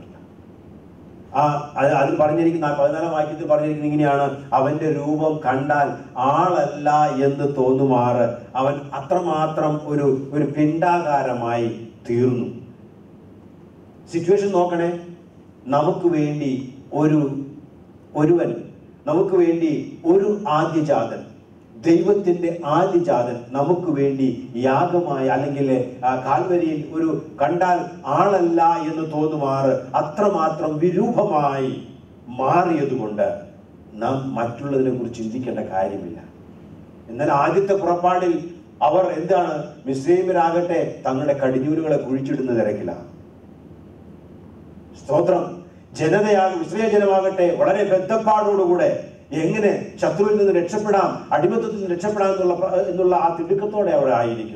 ആ അത് അത് പറഞ്ഞിരിക്കുന്ന ആ പതിനാലാം വാക്യത്തിൽ പറഞ്ഞിരിക്കുന്നത് ഇങ്ങനെയാണ് അവന്റെ രൂപം കണ്ടാൽ ആളല്ല എന്ന് തോന്നുമാറ് അവൻ അത്രമാത്രം ഒരു ഒരു പിണ്ടാകാരമായി തീർന്നു സിറ്റുവേഷൻ നോക്കണേ നമുക്ക് വേണ്ടി ഒരു ഒരുവൻ നമുക്ക് വേണ്ടി ഒരു ആദ്യജാതൻ ദൈവത്തിന്റെ ആദ്യജാതൻ നമുക്ക് വേണ്ടി യാഗമായി അല്ലെങ്കിൽ ആ കാൽവരിയിൽ ഒരു കണ്ടാൽ ആളല്ല എന്ന് തോന്നുമാറ് അത്രമാത്രം വിരൂപമായി മാറിയതുകൊണ്ട് നാം മറ്റുള്ളതിനെ കുറിച്ച് ചിന്തിക്കേണ്ട കാര്യമില്ല എന്നാൽ ആദ്യത്തെ പുറപ്പാടിൽ അവർ എന്താണ് മിശ്രീമരാകട്ടെ തങ്ങളുടെ കടിഞ്ഞൂലുകളെ കുഴിച്ചിടുന്ന തിരക്കിലാണ് സ്തോത്രം ജനതയാകും ഇസ്രയേൽ ജനമാകട്ടെ വളരെ ബന്ധപ്പാടോടുകൂടെ എങ്ങനെ ശത്രുവിൽ നിന്ന് രക്ഷപ്പെടാം അടിമത്തത്തിൽ നിന്ന് രക്ഷപ്പെടാം എന്നുള്ള പ- എന്നുള്ള ആ തിടുക്കത്തോടെ അവർ ആയിരിക്കുന്നു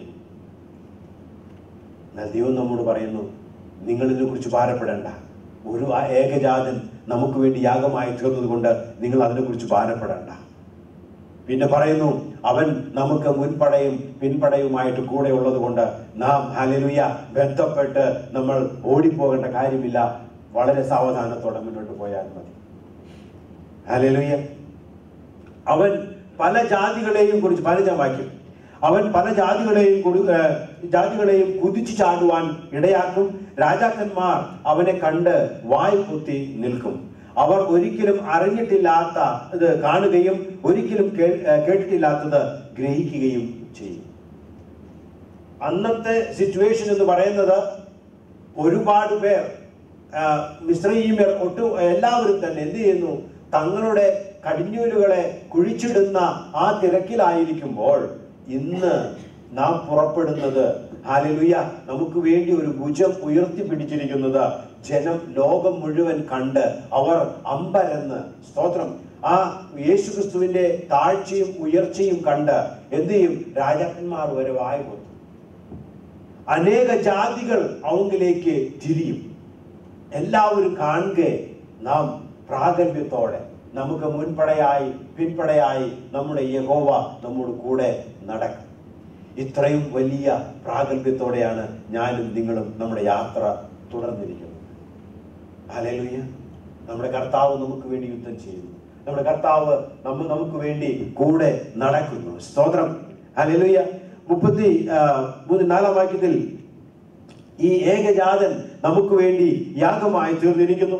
എന്നാൽ ദൈവം നമ്മോട് പറയുന്നു നിങ്ങൾ ഇതിനെക്കുറിച്ച് ഭാരപ്പെടേണ്ട ഒരു ആ ഏകജാതൻ നമുക്ക് വേണ്ടി യാഗമായി തീർന്നത് കൊണ്ട് നിങ്ങൾ അതിനെക്കുറിച്ച് ഭാരപ്പെടേണ്ട പിന്നെ പറയുന്നു അവൻ നമുക്ക് മുൻപടയും പിൻപടയുമായിട്ട് കൂടെ ഉള്ളത് കൊണ്ട് നാം ഹലലുയ ബന്ധപ്പെട്ട് നമ്മൾ ഓടിപ്പോകേണ്ട കാര്യമില്ല വളരെ സാവധാനത്തോടെ മുന്നോട്ട് പോയാൽ മതി ഹലലുയ അവൻ പല ജാതികളെയും കുറിച്ച് പതിനഞ്ചാം വാക്യം അവൻ പല ജാതികളെയും കുടി- ഏർ ജാതികളെയും കുതിച്ചു ചാടുവാൻ ഇടയാക്കും രാജാക്കന്മാർ അവനെ കണ്ട് വായ് കുത്തി നിൽക്കും അവർ ഒരിക്കലും അറിഞ്ഞിട്ടില്ലാത്ത ഇത് കാണുകയും ഒരിക്കലും കേ- ഏർ കേട്ടിട്ടില്ലാത്തത് ഗ്രഹിക്കുകയും ചെയ്യും അന്നത്തെ സിറ്റുവേഷൻ എന്ന് പറയുന്നത് ഒരുപാട് പേർ ആ, മിശ്രീമ്യർ ഒട്ടു എല്ലാവരും തന്നെ എന്ത് ചെയ്യുന്നു തങ്ങളുടെ കടിഞ്ഞൂലുകളെ കുഴിച്ചിടുന്ന ആ തിരക്കിലായിരിക്കുമ്പോൾ ഇന്ന് നാം പുറപ്പെടുന്നത് ഹാലലുയ നമുക്ക് വേണ്ടി ഒരു ഭുജം ഉയർത്തി പിടിച്ചിരിക്കുന്നത് ജനം ലോകം മുഴുവൻ കണ്ട് അവർ അമ്പരന്ന് സ്തോത്രം ആ യേശുക്രിസ്തുവിന്റെ താഴ്ചയും ഉയർച്ചയും കണ്ട് എന്ത് ചെയ്യും രാജാക്കന്മാർ വരെ വായ പൊത്തും അനേക ജാതികൾ അവങ്കിലേക്ക് തിരിയും എല്ലാവരും കാണുക നാം പ്രാഗൽഭ്യത്തോടെ നമുക്ക് മുൻപടയായി പിൻപടയായി നമ്മുടെ യഹോവ നമ്മുടെ കൂടെ നടക്കും ഇത്രയും വലിയ പ്രാഗൽഭ്യത്തോടെയാണ് ഞാനും നിങ്ങളും നമ്മുടെ യാത്ര തുടർന്നിരിക്കുന്നത് ഹല്ലേലൂയ നമ്മുടെ കർത്താവ് നമുക്ക് വേണ്ടി യുദ്ധം ചെയ്യുന്നു നമ്മുടെ കർത്താവ് നമ്മ നമുക്ക് വേണ്ടി കൂടെ നടക്കുന്നു സ്തോത്രം ഹല്ലേലൂയ മുപ്പത്തി ആ, മൂന്ന് നാലാം വാക്യത്തിൽ ഈ ഏകജാതൻ നമുക്ക് വേണ്ടി യാഗമായി തീർന്നിരിക്കുന്നു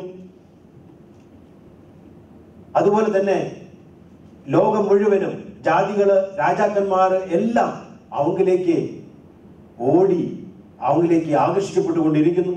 അതുപോലെ തന്നെ ലോകം മുഴുവനും ജാതികള് രാജാക്കന്മാര് എല്ലാം അവങ്കിലേക്ക് ഓടി അവങ്കിലേക്ക് ആകർഷിക്കപ്പെട്ടുകൊണ്ടിരിക്കുന്നു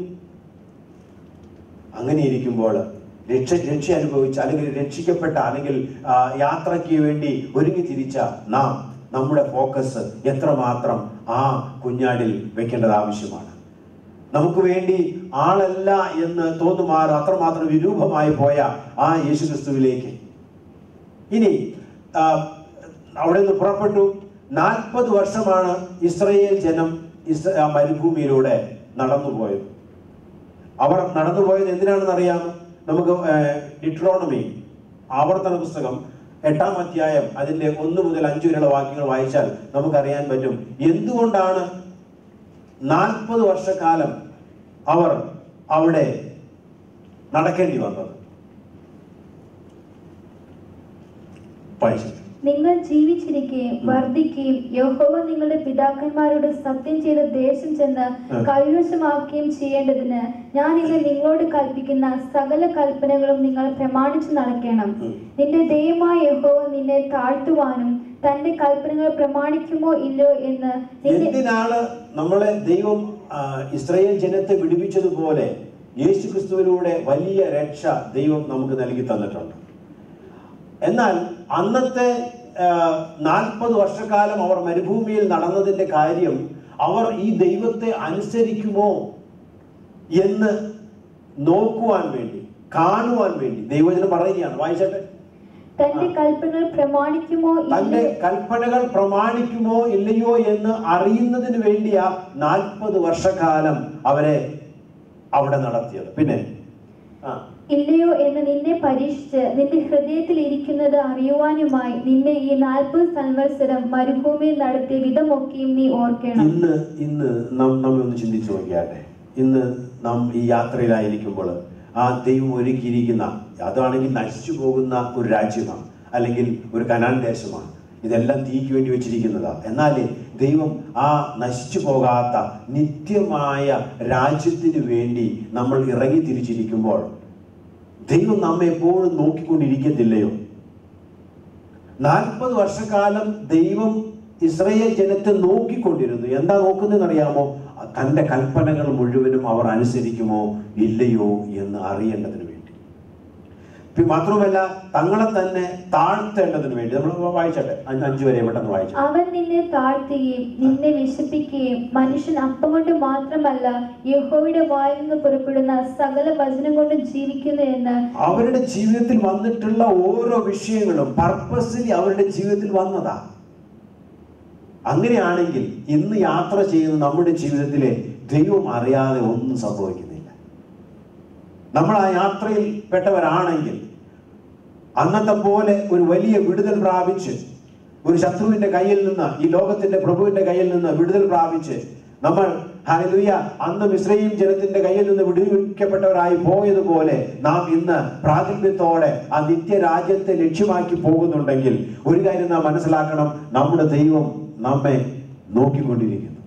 അങ്ങനെ ഇരിക്കുമ്പോൾ രക്ഷ രക്ഷ അനുഭവിച്ച അല്ലെങ്കിൽ രക്ഷിക്കപ്പെട്ട അല്ലെങ്കിൽ ആ, യാത്രയ്ക്ക് വേണ്ടി ഒരുങ്ങി തിരിച്ച നാം നമ്മുടെ ഫോക്കസ് എത്രമാത്രം ആ കുഞ്ഞാടിൽ വെക്കേണ്ടത് ആവശ്യമാണ് നമുക്ക് വേണ്ടി ആളല്ല എന്ന് തോന്നുമാർ അത്രമാത്രം വിരൂപമായി പോയ ആ യേശുക്രിസ്തുവിലേക്ക് ഇനി ആ, അവിടെ നിന്ന് പുറപ്പെട്ടു നാൽപ്പത് വർഷമാണ് ഇസ്രയേൽ ജനം ഇസ്ര ആ മരുഭൂമിയിലൂടെ നടന്നുപോയത് അവർ നടന്നുപോയത് എന്തിനാണെന്ന് അറിയാം നമുക്ക് ഡിട്രോണമി ആവർത്തന പുസ്തകം എട്ടാം അധ്യായം അതിന്റെ ഒന്ന് മുതൽ അഞ്ചു വരെയുള്ള വാക്യങ്ങൾ വായിച്ചാൽ നമുക്കറിയാൻ പറ്റും എന്തുകൊണ്ടാണ് നാൽപ്പത് വർഷക്കാലം അവർ അവിടെ നടക്കേണ്ടി വന്നത് വായിച്ചു നിങ്ങൾ ജീവിച്ചിരിക്കുകയും വർദ്ധിക്കുകയും യഹോവ നിങ്ങളുടെ പിതാക്കന്മാരോട് സത്യം ചെയ്ത ദേശം ചെന്ന് ഉം. കൈവശമാക്കുകയും ചെയ്യേണ്ടതിന് ഞാൻ ഇന്ന് നിങ്ങളോട് കൽപ്പിക്കുന്ന സകല കൽപ്പനകളും നിങ്ങൾ പ്രമാണിച്ചു നടക്കണം ഉം. നിന്റെ ദൈവമായ യഹോവ നിന്നെ താഴ്ത്തുവാനും തന്റെ കൽപ്പനകൾ പ്രമാണിക്കുമോ ഇല്ലയോ എന്ന് നിന്റെ എന്തിനാണ് നമ്മളെ ദൈവം ആ, ഇസ്രായേൽ ജനത്തെ വിടുവിച്ചതുപോലെ യേശു ക്രിസ്തുവിലൂടെ വലിയ രക്ഷ ദൈവം നമുക്ക് നൽകി തന്നിട്ടുണ്ട് എന്നാൽ അന്നത്തെ നാൽപ്പത് വർഷക്കാലം അവർ മരുഭൂമിയിൽ നടന്നതിന്റെ കാര്യം അവർ ഈ ദൈവത്തെ അനുസരിക്കുമോ എന്ന് നോക്കുവാൻ വേണ്ടി കാണുവാൻ വേണ്ടി ദൈവജനം പറയുകയാണ് വായിച്ചട്ടെ തന്റെ കൽപ്പനകൾ പ്രമാണിക്കുമോ തന്റെ ഇല്ലയോ കൽപ്പനകൾ പ്രമാണിക്കുമോ ഇല്ലയോ എന്ന് അറിയുന്നതിന് വേണ്ടിയാ നാൽപ്പത് വർഷക്കാലം അവരെ അവിടെ നടത്തിയത് പിന്നെ ആ ഇല്ലയോ എന്ന് നിന്നെ പരീക്ഷിച്ച് നിന്റെ ഹൃദയത്തിൽ ഇരിക്കുന്നത് അറിയുവാനുമായി നിന്നെ ഈ നാൽപ്പത് സംവത്സരം മരുഭൂമിയിൽ നടത്തിയ വിധമൊക്കെയും നീ ഓർക്കണം ഇന്ന് ഇന്ന് നാം നമ്മെ ഒന്ന് ചിന്തിച്ചു നോക്കിയാട്ടെ ഇന്ന് നാം ഈ യാത്രയിലായിരിക്കുമ്പോൾ ആ ദൈവം ഒരുക്കിയിരിക്കുന്ന അതാണെങ്കിൽ നശിച്ചു പോകുന്ന ഒരു രാജ്യമാണ് അല്ലെങ്കിൽ ഒരു കനാൻ ദേശമാണ് ഇതെല്ലാം തീക്ക് വേണ്ടി വെച്ചിരിക്കുന്നതാ എന്നാൽ ദൈവം ആ നശിച്ചു പോകാത്ത നിത്യമായ രാജ്യത്തിന് വേണ്ടി നമ്മൾ ഇറങ്ങി തിരിച്ചിരിക്കുമ്പോൾ ദൈവം നമ്മെ എപ്പോഴും നോക്കിക്കൊണ്ടിരിക്കത്തില്ലയോ നാൽപ്പത് വർഷക്കാലം ദൈവം ഇസ്രയേൽ ജനത്തെ നോക്കിക്കൊണ്ടിരുന്നു എന്താ നോക്കുന്നതെന്ന് അറിയാമോ തന്റെ കൽപ്പനകൾ മുഴുവനും അവർ അനുസരിക്കുമോ ഇല്ലയോ എന്ന് അറിയേണ്ടതിന് വേണ്ടി പി- മാത്രമല്ല തങ്ങളെ തന്നെ താഴ്ത്തേണ്ടതിന് വേണ്ടി നമ്മൾ വായിച്ചട്ടെ അഞ്ച് അഞ്ചു വരെ പെട്ടെന്ന് വായിച്ചു അവൻ നിന്നെ താഴ്ത്തുകയും നിന്നെ വിശപ്പിക്കുകയും മനുഷ്യൻ അപ്പം കൊണ്ട് മാത്രമല്ല യഹോവയുടെ വായിൽ നിന്ന് പുറപ്പെടുന്ന സകല വചനം കൊണ്ട് ജീവിക്കുന്നു എന്ന് അവരുടെ ജീവിതത്തിൽ വന്നിട്ടുള്ള ഓരോ വിഷയങ്ങളും പർപ്പസിലി അവരുടെ ജീവിതത്തിൽ വന്നതാ അങ്ങനെയാണെങ്കിൽ ഇന്ന് യാത്ര ചെയ്യുന്ന നമ്മുടെ ജീവിതത്തിലെ ദൈവം അറിയാതെ ഒന്നും സംഭവിക്കുന്നില്ല നമ്മൾ ആ യാത്രയിൽ പെട്ടവരാണെങ്കിൽ അന്നത്തെ പോലെ ഒരു വലിയ വിടുതൽ പ്രാപിച്ച് ഒരു ശത്രുവിന്റെ കയ്യിൽ നിന്ന് ഈ ലോകത്തിന്റെ പ്രഭുവിന്റെ കയ്യിൽ നിന്ന് വിടുതൽ പ്രാപിച്ച് നമ്മൾ ഹല്ലേലൂയ അന്ന് മിശ്രയും ജനത്തിന്റെ കയ്യിൽ നിന്ന് വിടുവിക്കപ്പെട്ടവരായി പോയതുപോലെ നാം ഇന്ന് പ്രാഗൽഭ്യത്തോടെ ആ നിത്യരാജ്യത്തെ ലക്ഷ്യമാക്കി പോകുന്നുണ്ടെങ്കിൽ ഒരു കാര്യം നാം മനസ്സിലാക്കണം നമ്മുടെ ദൈവം നമ്മെ നോക്കിക്കൊണ്ടിരിക്കുന്നു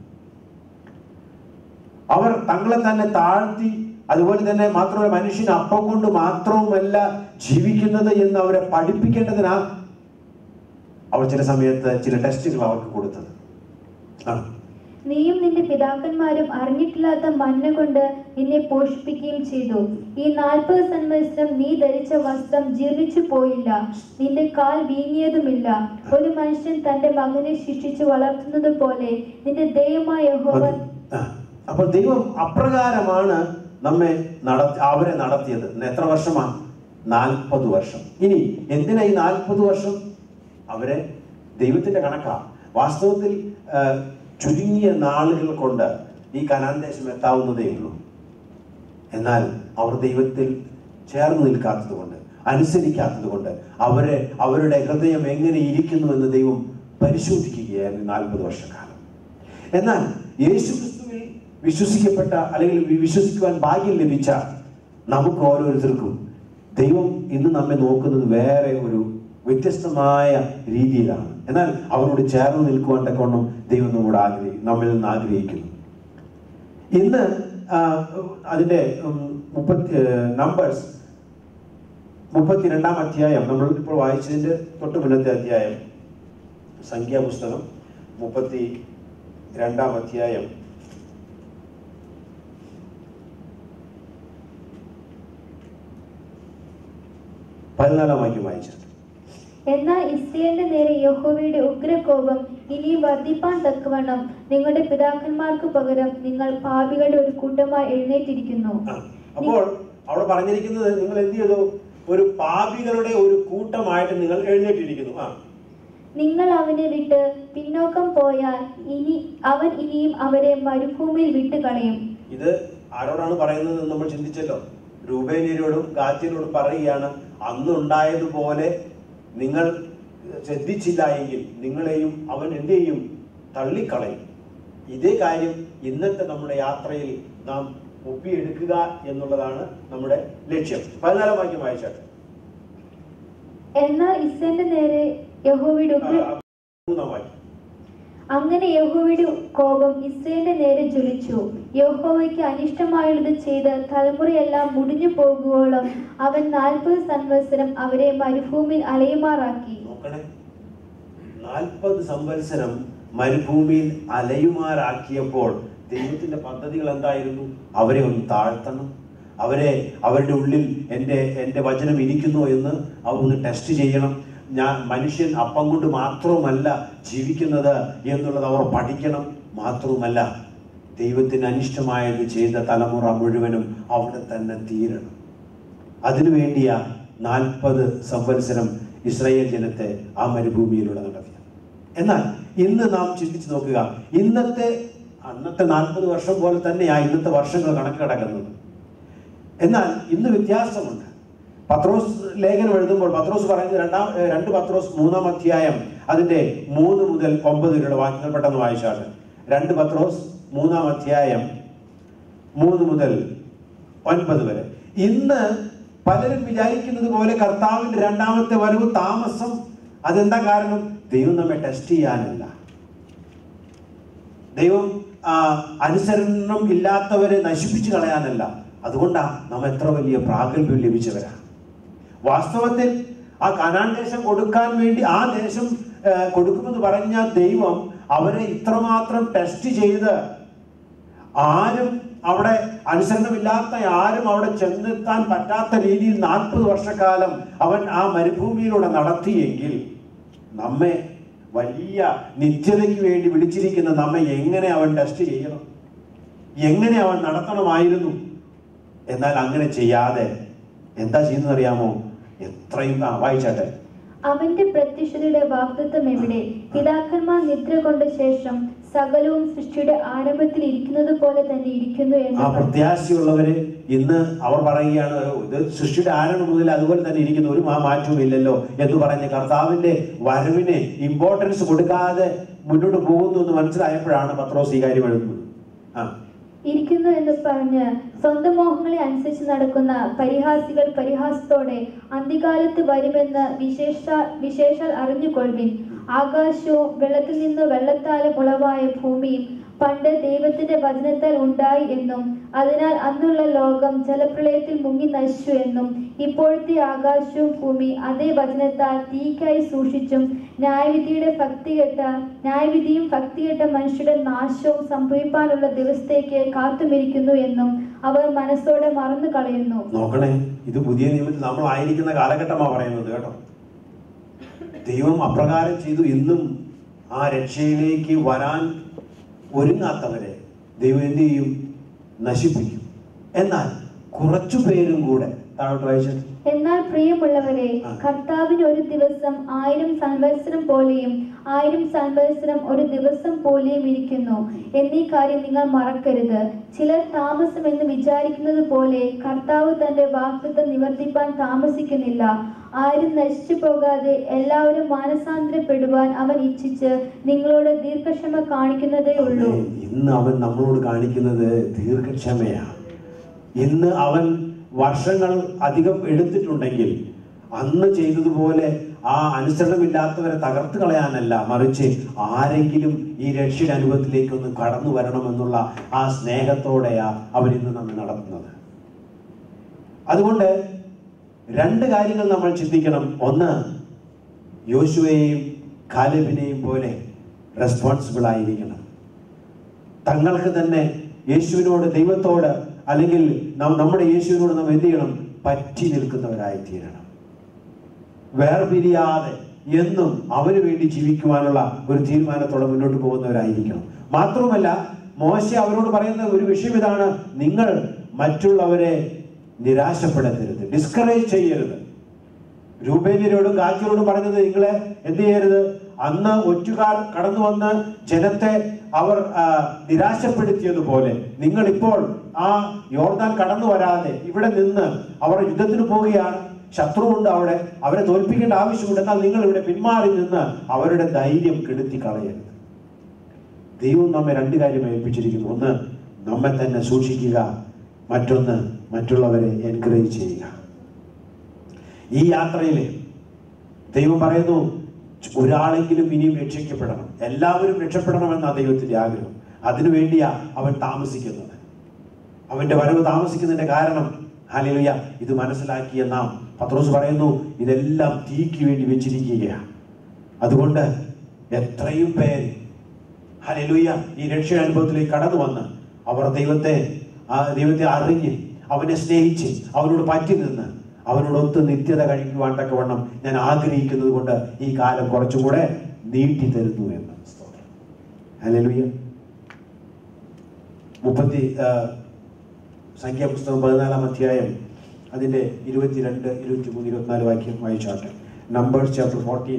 അവർ തങ്ങളെ തന്നെ താഴ്ത്തി അതുപോലെ തന്നെ മാത്രമല്ല മനുഷ്യൻ അപ്പം കൊണ്ട് മാത്രവുമല്ല ജീവിക്കുന്നത് എന്ന് അവരെ പഠിപ്പിക്കേണ്ടതിനാ അവർ ചില സമയത്ത് ചില ടെസ്റ്റുകൾ അവർക്ക് കൊടുത്തത് ആണ് നീയും നിന്റെ പിതാക്കന്മാരും അറിഞ്ഞിട്ടില്ലാത്ത മഞ്ഞ കൊണ്ട് നിന്നെ പോഷിപ്പിക്കുകയും ചെയ്തു ഈ നാൽപ്പത് സംവത്സരം നീ ധരിച്ച വസ്ത്രം ജീർണിച്ചു പോയില്ല നിന്റെ കാൽ വീങ്ങിയതുമില്ല ഒരു മനുഷ്യൻ തന്റെ മകനെ ശിക്ഷിച്ചു വളർത്തുന്നത് പോലെ നിന്റെ ദൈവമായ യഹോവ മതി. ആ. അപ്പോൾ ദൈവം അപ്രകാരമാണ് നമ്മെ നടത്തി അവരെ നടത്തിയത് ഇന്ന് എത്ര വർഷമാണ് നാൽപ്പത് വർഷം ഇനി എന്തിനാ ഈ നാൽപ്പത് വർഷം അവരെ ദൈവത്തിന്റെ കണക്കാ വാസ്തവത്തിൽ ആ, ചുരുങ്ങിയ നാളുകൾ കൊണ്ട് ഈ കനാൻ ദേശം എത്താവുന്നതേ ഉള്ളൂ എന്നാൽ അവർ ദൈവത്തിൽ ചേർന്ന് നിൽക്കാത്തത് കൊണ്ട് അനുസരിക്കാത്തത് കൊണ്ട് അവരെ അവരുടെ ഹൃദയം എങ്ങനെ ഇരിക്കുന്നു എന്ന് ദൈവം പരിശോധിക്കുകയായിരുന്നു നാൽപ്പത് വർഷക്കാലം എന്നാൽ യേശുക്രിസ്തുവിൽ വിശ്വസിക്കപ്പെട്ട അല്ലെങ്കിൽ വി- വിശ്വസിക്കുവാൻ ഭാഗ്യം ലഭിച്ച നമുക്ക് ഓരോരുത്തർക്കും ദൈവം ഇന്ന് നമ്മെ നോക്കുന്നത് വേറെ ഒരു വ്യത്യസ്തമായ രീതിയിലാണ് എന്നാൽ അവരോട് ചേർന്ന് നിൽക്കുവാൻ തക്കവണ്ണം ദൈവം നമ്മോട് ആഗ്രഹി നമ്മിൽ നിന്ന് ആഗ്രഹിക്കുന്നു ഇന്ന് ആ, അതിന്റെ ഉം, മുപ്പത്തി നമ്പേഴ്സ് മുപ്പത്തിരണ്ടാം അധ്യായം നമ്മൾ ഇപ്പോൾ വായിച്ചതിന്റെ തൊട്ട് മുന്നത്തെ അധ്യായം സംഖ്യാപുസ്തകം മുപ്പത്തി രണ്ടാം അധ്യായം പതിനാലാം വാക്യം വായിച്ചത് എന്നാൽ ഇസ്രയേലിന്റെ നേരെ യഹോവയുടെ ഉഗ്രകോപം ഇനിയും വർദ്ധിപ്പാൻ തക്കവണ്ണം നിങ്ങളുടെ പിതാക്കന്മാർക്ക് പകരം നിങ്ങൾ പാപികളുടെ ഒരു കൂട്ടമായി എഴുന്നേറ്റിരിക്കുന്നു ആ, അപ്പോൾ അവിടെ പറഞ്ഞിരിക്കുന്നത് നിങ്ങൾ എന്ത് ചെയ്തു ഒരു പാപികളുടെ ഒരു കൂട്ടമായിട്ട് നിങ്ങൾ എഴുന്നേറ്റിരിക്കുന്നു ആ നിങ്ങൾ അവനെ വിട്ട് പിന്നോക്കം പോയാൽ ഇനി അവൻ ഇനിയും അവരെ മരുഭൂമിയിൽ വിട്ടുകളയും ഇത് ആരോടാണ് പറയുന്നത് എന്ന് നമ്മൾ ചിന്തിച്ചല്ലോ രൂപേനിയരോടും ഗാത്യരോടും പറയുകയാണ് അന്ന് ഉണ്ടായതുപോലെ നിങ്ങൾ ശ്രദ്ധിച്ചില്ല എങ്കിൽ നിങ്ങളെയും അവൻ എന്ത് ചെയ്യും തള്ളിക്കളയും ഇതേ കാര്യം ഇന്നത്തെ നമ്മുടെ യാത്രയിൽ നാം ഒപ്പിയെടുക്കുക എന്നുള്ളതാണ് നമ്മുടെ ലക്ഷ്യം പതിനാലാം വാക്യം വായിച്ചാട്ടെ എന്നാൽ ഇസ്രയേലിന്റെ നേരെ യഹോവയുടെ ആ, ഉഗ്ര ആ, മൂന്നാം വാക്യം അങ്ങനെ യഹോവയുടെ കോപം ഇസ്രയേലിന്റെ നേരെ ജ്വലിച്ചു യഹോവയ്ക്ക് അനിഷ്ടമായുള്ളത് ചെയ്ത് തലമുറയെല്ലാം മുടിഞ്ഞു പോകുവോളം അവൻ നാൽപ്പത് സംവത്സരം അവരെ മരുഭൂമിയിൽ അലയുമാറാക്കി നോക്കണേ നാൽപ്പത് സംവത്സരം മരുഭൂമിയിൽ അലയുമാറാക്കിയപ്പോൾ ദൈവത്തിന്റെ പദ്ധതികൾ എന്തായിരുന്നു അവരെ ഒന്ന് താഴ്ത്തണം അവരെ അവരുടെ ഉള്ളിൽ എൻ്റെ എൻ്റെ വചനം ഇരിക്കുന്നു എന്ന് അവർ ഒന്ന് ടെസ്റ്റ് ചെയ്യണം ഞാൻ മനുഷ്യൻ അപ്പം കൊണ്ട് മാത്രമല്ല ജീവിക്കുന്നത് എന്നുള്ളത് അവർ പഠിക്കണം മാത്രവുമല്ല ദൈവത്തിന് അനിഷ്ടമായത് ചെയ്ത തലമുറ മുഴുവനും അവിടെ തന്നെ തീരണം അതിനു വേണ്ടിയാ നാൽപ്പത് സംവത്സരം ഇസ്രായേൽ ജനത്തെ ആ മരുഭൂമിയിലൂടെ നടത്തിയത് എന്നാൽ ഇന്ന് നാം ചിന്തിച്ചു നോക്കുക ഇന്നത്തെ അന്നത്തെ നാൽപ്പത് വർഷം പോലെ തന്നെയാ ഇന്നത്തെ വർഷങ്ങൾ കണക്ക് കിടക്കുന്നത് എന്നാൽ ഇന്ന് വ്യത്യാസമുണ്ട് പത്രോസ് ലേഖനം എഴുതുമ്പോൾ പത്രോസ് പറയുന്നത് രണ്ടാം ഏഹ് രണ്ട് പത്രോസ് മൂന്നാം അധ്യായം അതിന്റെ മൂന്ന് മുതൽ ഒമ്പത് വരെയുള്ള വാക്യങ്ങൾ പെട്ടെന്ന് വായിച്ചാണ് രണ്ട് പത്രോസ് മൂന്നാം അധ്യായം മൂന്ന് മുതൽ ഒൻപത് വരെ ഇന്ന് പലരും വിചാരിക്കുന്നത് പോലെ കർത്താവിന്റെ രണ്ടാമത്തെ വരവ് താമസം അതെന്താ കാരണം ദൈവം നമ്മെ ടെസ്റ്റ് ചെയ്യാനല്ല ദൈവം ആ, അനുസരണം ഇല്ലാത്തവരെ നശിപ്പിച്ചു കളയാനല്ല അതുകൊണ്ടാ നാം എത്ര വലിയ പ്രാഗൽഭ്യം ലഭിച്ചവരാ വാസ്തവത്തിൽ ആ കനാൻ ദേശം കൊടുക്കാൻ വേണ്ടി ആ ദേശം ആ, കൊടുക്കുമെന്ന് പറഞ്ഞ ദൈവം അവരെ ഇത്രമാത്രം ടെസ്റ്റ് ചെയ്ത് ആരും അവിടെ അനുസരണമില്ലാത്ത ആരും അവിടെ ചെന്നെത്താൻ പറ്റാത്ത രീതിയിൽ നാൽപ്പത് വർഷക്കാലം അവൻ ആ മരുഭൂമിയിലൂടെ നടത്തിയെങ്കിൽ നമ്മെ വലിയ നിത്യതയ്ക്ക് വേണ്ടി വിളിച്ചിരിക്കുന്ന നമ്മെ എങ്ങനെ അവൻ ടെസ്റ്റ് ചെയ്യണം എങ്ങനെ അവൻ നടത്തണമായിരുന്നു എന്നാൽ അങ്ങനെ ചെയ്യാതെ എന്താ ചെയ്യുന്നത് അറിയാമോ എത്രയും ആ വായിച്ചാട്ടെ അവന്റെ പ്രത്യക്ഷതയുടെ വാഗ്ദത്വം എവിടെ പിതാക്കന്മാർ നിദ്ര കൊണ്ട ശേഷം സകലവും സൃഷ്ടിയുടെ ആരംഭത്തിൽ ഇരിക്കുന്നത് പോലെ തന്നെ ഇരിക്കുന്നു ആ എന്ന് പറഞ്ഞു. പ്രത്യാശയുള്ളവര് ഇന്ന് അവർ പറയുകയാണ് ഇത് സൃഷ്ടിയുടെ ആരംഭം മുതൽ അതുപോലെ തന്നെ ഇരിക്കുന്നു ഒരു മാ മാറ്റവും ഇല്ലല്ലോ എന്ന് പറഞ്ഞ് കർത്താവിന്റെ വരവിനെ ഇമ്പോർട്ടൻസ് കൊടുക്കാതെ മുന്നോട്ട് പോകുന്നു എന്ന് മനസ്സിലായപ്പോഴാണ് പത്രോസ് ഈ കാര്യം എഴുതുന്നത് ആ ഇരിക്കുന്നു എന്ന് പറഞ്ഞ് സ്വന്തം മോഹങ്ങളെ അനുസരിച്ച് നടക്കുന്ന പരിഹാസികൾ പരിഹാസത്തോടെ അന്ത്യകാലത്ത് വരുമെന്ന് വിശേഷ വിശേഷാൽ അറിഞ്ഞുകൊള്ളുവിൻ ആകാശവും വെള്ളത്തിൽ നിന്ന് വെള്ളത്താലും ഉളവായ ഭൂമിയും പണ്ട് ദൈവത്തിന്റെ വചനത്താൽ ഉണ്ടായി എന്നും അതിനാൽ അന്നുള്ള ലോകം ജലപ്രളയത്തിൽ മുങ്ങി നശിച്ചു എന്നും ഇപ്പോഴത്തെ ആകാശവും ഭൂമി അതേ വചനത്താൽ തീക്കായി സൂക്ഷിച്ചും ന്യായവിധിയുടെ ഭക്തികെട്ട ന്യായവിധിയും ഭക്തികെട്ട മനുഷ്യരുടെ നാശവും സംഭവിക്കാനുള്ള ദിവസത്തേക്ക് കാത്തുമിരിക്കുന്നു എന്നും അവർ മനസ്സോടെ മറന്നു കളയുന്നു നോക്കണേ ഇത് പുതിയ നിയമത്തിൽ നമ്മൾ ആയിരിക്കുന്ന കാലഘട്ടമാണ് പറയുന്നത് കേട്ടോ ദൈവം അപ്രകാരം ചെയ്തു ഇന്നും ആ രക്ഷയിലേക്ക് വരാൻ ഒരുങ്ങാത്തവരെ ദൈവം എന്ത് ചെയ്യും നശിപ്പിക്കും എന്നാൽ കുറച്ചു പേരും കൂടെ താഴോട്ട് വായിച്ചത് എന്നാൽ പ്രിയമുള്ളവരെ ആ. കർത്താവിന് ഒരു ദിവസം ആയിരം സംവത്സരം പോലെയും ആയിരം സംവത്സരം ഒരു ദിവസം പോലെയും ഇരിക്കുന്നു എന്നീ കാര്യം നിങ്ങൾ മറക്കരുത് ചിലർ താമസം എന്ന് വിചാരിക്കുന്നത് പോലെ കർത്താവ് തന്റെ വാക്തത്വം നിവർത്തിപ്പാൻ താമസിക്കുന്നില്ല ആരും നശിച്ചു പോകാതെ എല്ലാവരും മാനസാന്തരപ്പെടുവാൻ അവൻ ഇച്ഛിച്ച് നിങ്ങളോട് ദീർഘക്ഷമ കാണിക്കുന്നതേ ഉള്ളൂ ഇന്ന് അവൻ നമ്മളോട് കാണിക്കുന്നത് ദീർഘക്ഷമയാണ് ഇന്ന് അവൻ വർഷങ്ങൾ അധികം എടുത്തിട്ടുണ്ടെങ്കിൽ അന്ന് ചെയ്തതുപോലെ ആ അനുസരണമില്ലാത്തവരെ തകർത്ത് കളയാനല്ല മറിച്ച് ആരെങ്കിലും ഈ രക്ഷയുടെ അനുഭവത്തിലേക്ക് ഒന്ന് കടന്നു വരണമെന്നുള്ള ആ സ്നേഹത്തോടെയാ അവൻ ഇന്ന് നമ്മെ നടത്തുന്നത് അതുകൊണ്ട് രണ്ട് കാര്യങ്ങൾ നമ്മൾ ചിന്തിക്കണം ഒന്ന് യോശുവയെയും കാലബിനെയും പോലെ റെസ്പോൺസിബിൾ ആയിരിക്കണം തങ്ങൾക്ക് തന്നെ യേശുവിനോട് ദൈവത്തോട് അല്ലെങ്കിൽ നം- നമ്മുടെ യേശുവിനോട് നാം എന്ത് ചെയ്യണം പറ്റി നിൽക്കുന്നവരായി തീരണം വേർപിരിയാതെ എന്നും അവന് വേണ്ടി ജീവിക്കുവാനുള്ള ഒരു തീരുമാനത്തോടെ മുന്നോട്ട് പോകുന്നവരായിരിക്കണം മാത്രവുമല്ല മോശ അവരോട് പറയുന്ന ഒരു വിഷയം ഇതാണ് നിങ്ങൾ മറ്റുള്ളവരെ നിരാശപ്പെടുത്തരുത് ഡിസ്കറേജ് ചെയ്യരുത് രൂപേന്ദ്രരോടും ഗാജിയോടും പറഞ്ഞത് നിങ്ങളെ എന്ത് ചെയ്യരുത് അന്ന് ഒറ്റുകാർ കടന്നു വന്ന് ജനത്തെ അവർ ആ, നിരാശപ്പെടുത്തിയതുപോലെ നിങ്ങൾ ഇപ്പോൾ ആ യോർദാൻ കടന്നു വരാതെ ഇവിടെ നിന്ന് അവർ യുദ്ധത്തിന് പോവുകയാണ് ശത്രുവുണ്ട് അവിടെ അവരെ തോൽപ്പിക്കേണ്ട ആവശ്യമുണ്ട് എന്നാൽ നിങ്ങൾ ഇവിടെ പിന്മാറി നിന്ന് അവരുടെ ധൈര്യം കെടുത്തി കളയരുത് ദൈവം നമ്മെ രണ്ട് കാര്യം ഏൽപ്പിച്ചിരിക്കുന്നു ഒന്ന് നമ്മെ തന്നെ സൂക്ഷിക്കുക മറ്റൊന്ന് മറ്റുള്ളവരെ എൻകറേജ് ചെയ്യുക ഈ യാത്രയിൽ ദൈവം പറയുന്നു ഒരാളെങ്കിലും ഇനിയും രക്ഷിക്കപ്പെടണം എല്ലാവരും രക്ഷപ്പെടണമെന്നാണ് ദൈവത്തിന്റെ ആഗ്രഹം അതിനു വേണ്ടിയാ അവൻ താമസിക്കുന്നത് അവന്റെ വരവ് താമസിക്കുന്നതിന്റെ കാരണം ഹാലിലുയ ഇത് മനസ്സിലാക്കിയ നാം പത്രോസ് പറയുന്നു ഇതെല്ലാം തീക്ക് വേണ്ടി വെച്ചിരിക്കുകയാണ് അതുകൊണ്ട് എത്രയും പേര് ഹലിലുയ ഈ രക്ഷ അനുഭവത്തിലേക്ക് കടന്നു വന്ന് അവർ ദൈവത്തെ ആ ദൈവത്തെ അറിഞ്ഞ് അവനെ സ്നേഹിച്ച് അവനോട് പറ്റി നിന്ന് അവനോടൊത്ത് നിത്യത കഴിക്കുവാൻ തക്കവണ്ണം ഞാൻ ആഗ്രഹിക്കുന്നത് കൊണ്ട് ഈ കാലം കുറച്ചുകൂടെ നീട്ടി തരുന്നു എന്ന് സ്തോത്രം ഹല്ലേലൂയ മുപ്പത്തി ആ, സംഖ്യാപുസ്തകം പതിനാലാം അധ്യായം അതിന്റെ ഇരുപത്തിരണ്ട് ഇരുപത്തി മൂന്ന് ഇരുപത്തിനാല് വാക്യം വായിച്ചാട്ടെ നമ്പേഴ്സ് ചാപ്റ്റർ ഫോർട്ടീൻ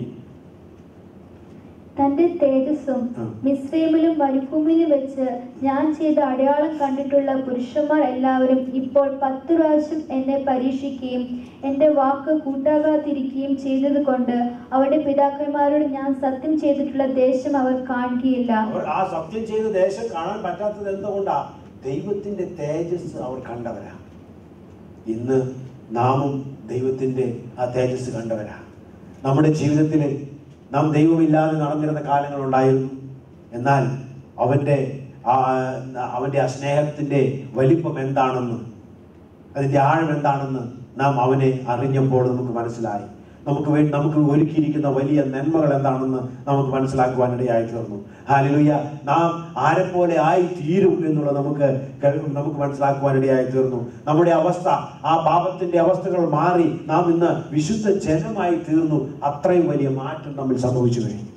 തന്റെ തേജസ്സും ആ. മിസ്രൈമിലും മരുഭൂമിയിലും വെച്ച് ഞാൻ ചെയ്ത അടയാളം കണ്ടിട്ടുള്ള പുരുഷന്മാർ എല്ലാവരും ഇപ്പോൾ പത്ത് പ്രാവശ്യം എന്നെ പരീക്ഷിക്കുകയും എന്റെ വാക്ക് കൂട്ടാകാതിരിക്കുകയും ചെയ്തത് കൊണ്ട് അവരുടെ പിതാക്കന്മാരോട് ഞാൻ സത്യം ചെയ്തിട്ടുള്ള ദേശം അവർ കാണുകയില്ല അവർ ആ സത്യം ചെയ്ത ദേശം കാണാൻ പറ്റാത്തത് എന്തുകൊണ്ടാ ദൈവത്തിന്റെ തേജസ് അവർ കണ്ടവരാ ഇന്ന് നാമും ദൈവത്തിന്റെ ആ തേജസ് കണ്ടവരാ നമ്മുടെ ജീവിതത്തിൽ നാം ദൈവമില്ലാതെ നടന്നിരുന്ന കാലങ്ങൾ ഉണ്ടായിരുന്നു എന്നാൽ അവന്റെ ആ അവന്റെ ആ സ്നേഹത്തിന്റെ വലിപ്പം എന്താണെന്ന് അതിന്റെ ആഴം എന്താണെന്ന് നാം അവനെ അറിഞ്ഞപ്പോൾ നമുക്ക് മനസ്സിലായി നമുക്ക് വേണ്ടി നമുക്ക് ഒരുക്കിയിരിക്കുന്ന വലിയ നന്മകൾ എന്താണെന്ന് നമുക്ക് മനസ്സിലാക്കുവാൻ ഇടയായി തീർന്നു ഹാലിലുയ്യ നാം ആരെപ്പോലെ ആയി തീരും എന്നുള്ളത് നമുക്ക് ക- നമുക്ക് മനസ്സിലാക്കുവാൻ ഇടയായി തീർന്നു നമ്മുടെ അവസ്ഥ ആ പാപത്തിന്റെ അവസ്ഥകൾ മാറി നാം ഇന്ന് വിശുദ്ധ ജനമായി തീർന്നു അത്രയും വലിയ മാറ്റം നമ്മൾ സംഭവിച്ചു കഴിഞ്ഞു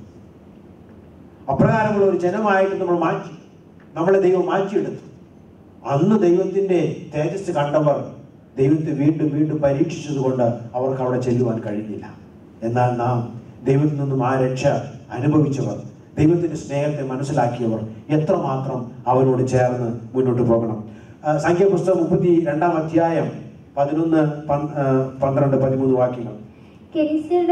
അപ്രകാരമുള്ള ഒരു ജനമായിട്ട് നമ്മൾ മാറ്റി നമ്മളെ ദൈവം മാറ്റിയെടുത്തു അന്ന് ദൈവത്തിന്റെ തേജസ് കണ്ടവർ ദൈവത്തെ വീണ്ടും വീണ്ടും പരീക്ഷിച്ചത് കൊണ്ട് അവർക്ക് അവിടെ ചെല്ലുവാൻ കഴിഞ്ഞില്ല എന്നാൽ നാം ദൈവത്തിൽ നിന്നും ആ രക്ഷ അനുഭവിച്ചവർ ദൈവത്തിന്റെ സ്നേഹത്തെ മനസ്സിലാക്കിയവർ എത്രമാത്രം അവനോട് ചേർന്ന് മുന്നോട്ട് പോകണം ആ, സംഖ്യാപുസ്തകം മുപ്പത്തി രണ്ടാം അധ്യായം പതിനൊന്ന് പൻ- ആ, പന്ത്രണ്ട് പതിമൂന്ന് വാക്യങ്ങൾ കെനിസ്യരുടെ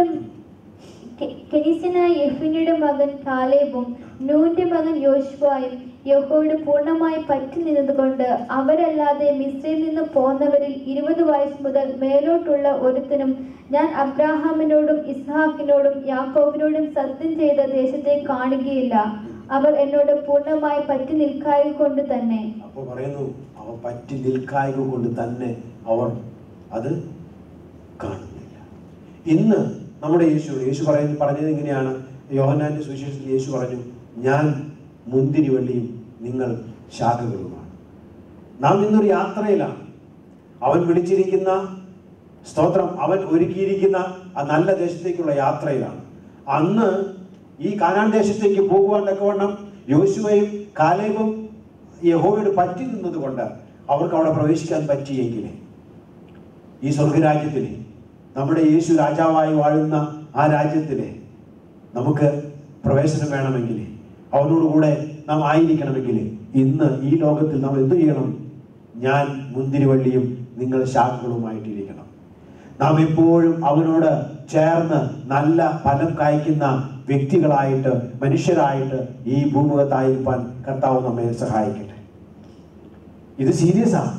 കെ- കെനിസ്യനായ യെഫുനിയുടെ മകൻ കാലേബും നൂന്റെ മകൻ യോശുവായും യഹോയോട് പൂർണ്ണമായി പറ്റി നിന്നതുകൊണ്ട് അവരല്ലാതെ മിസ്രയിൽ നിന്ന് പോന്നവരിൽ ഇരുപത് വയസ്സ് മുതൽ മേലോട്ടുള്ള ഒരുത്തനും ഞാൻ അബ്രാഹാമിനോടും ഇസ്ഹാക്കിനോടും യാക്കോബിനോടും സത്യം ചെയ്ത ദേശത്തെ കാണുകയില്ല അവർ എന്നോട് പൂർണ്ണമായി പറ്റി നിൽക്കായ കൊണ്ട് തന്നെ അപ്പോൾ പറയുന്നു അവ പറ്റി നിൽക്കായക കൊണ്ട് തന്നെ അവർ അത് കാണുന്നില്ല ഇന്ന് നമ്മുടെ യേശു യേശു പറയുന്നത് പറഞ്ഞത് എങ്ങനെയാണ് യോഹന്നാന്റെ സുവിശേഷത്തിൽ യേശു പറഞ്ഞു ഞാൻ മുന്തിരിവള്ളിയും നിങ്ങൾ ശാഖകളുമാണ് നാം ഇന്നൊരു യാത്രയിലാണ് അവൻ വിളിച്ചിരിക്കുന്ന സ്തോത്രം അവൻ ഒരുക്കിയിരിക്കുന്ന ആ നല്ല ദേശത്തേക്കുള്ള യാത്രയിലാണ് അന്ന് ഈ കാനാൻ ദേശത്തേക്ക് പോകുവാൻ തക്കവണ്ണം യോശുവയും കാലേബും യഹോവയോട് പറ്റി നിന്നത് കൊണ്ട് അവർക്ക് അവിടെ പ്രവേശിക്കാൻ പറ്റിയെങ്കിലേ ഈ സ്വർഗരാജ്യത്തിലെ നമ്മുടെ യേശു രാജാവായി വാഴുന്ന ആ രാജ്യത്തിലെ നമുക്ക് പ്രവേശനം വേണമെങ്കിൽ അവനോടുകൂടെ നാം ആയിരിക്കണമെങ്കിൽ ഇന്ന് ഈ ലോകത്തിൽ നാം എന്തു ചെയ്യണം ഞാൻ മുന്തിരിവള്ളിയും നിങ്ങൾ ശാഖകളുമായിട്ടിരിക്കണം നാം എപ്പോഴും അവനോട് ചേർന്ന് നല്ല ഫലം കായ്ക്കുന്ന വ്യക്തികളായിട്ട് മനുഷ്യരായിട്ട് ഈ ഭൂമുഖത്തായിരിക്കാൻ കർത്താവ് നമ്മെ സഹായിക്കട്ടെ ഇത് സീരിയസ് ആണ്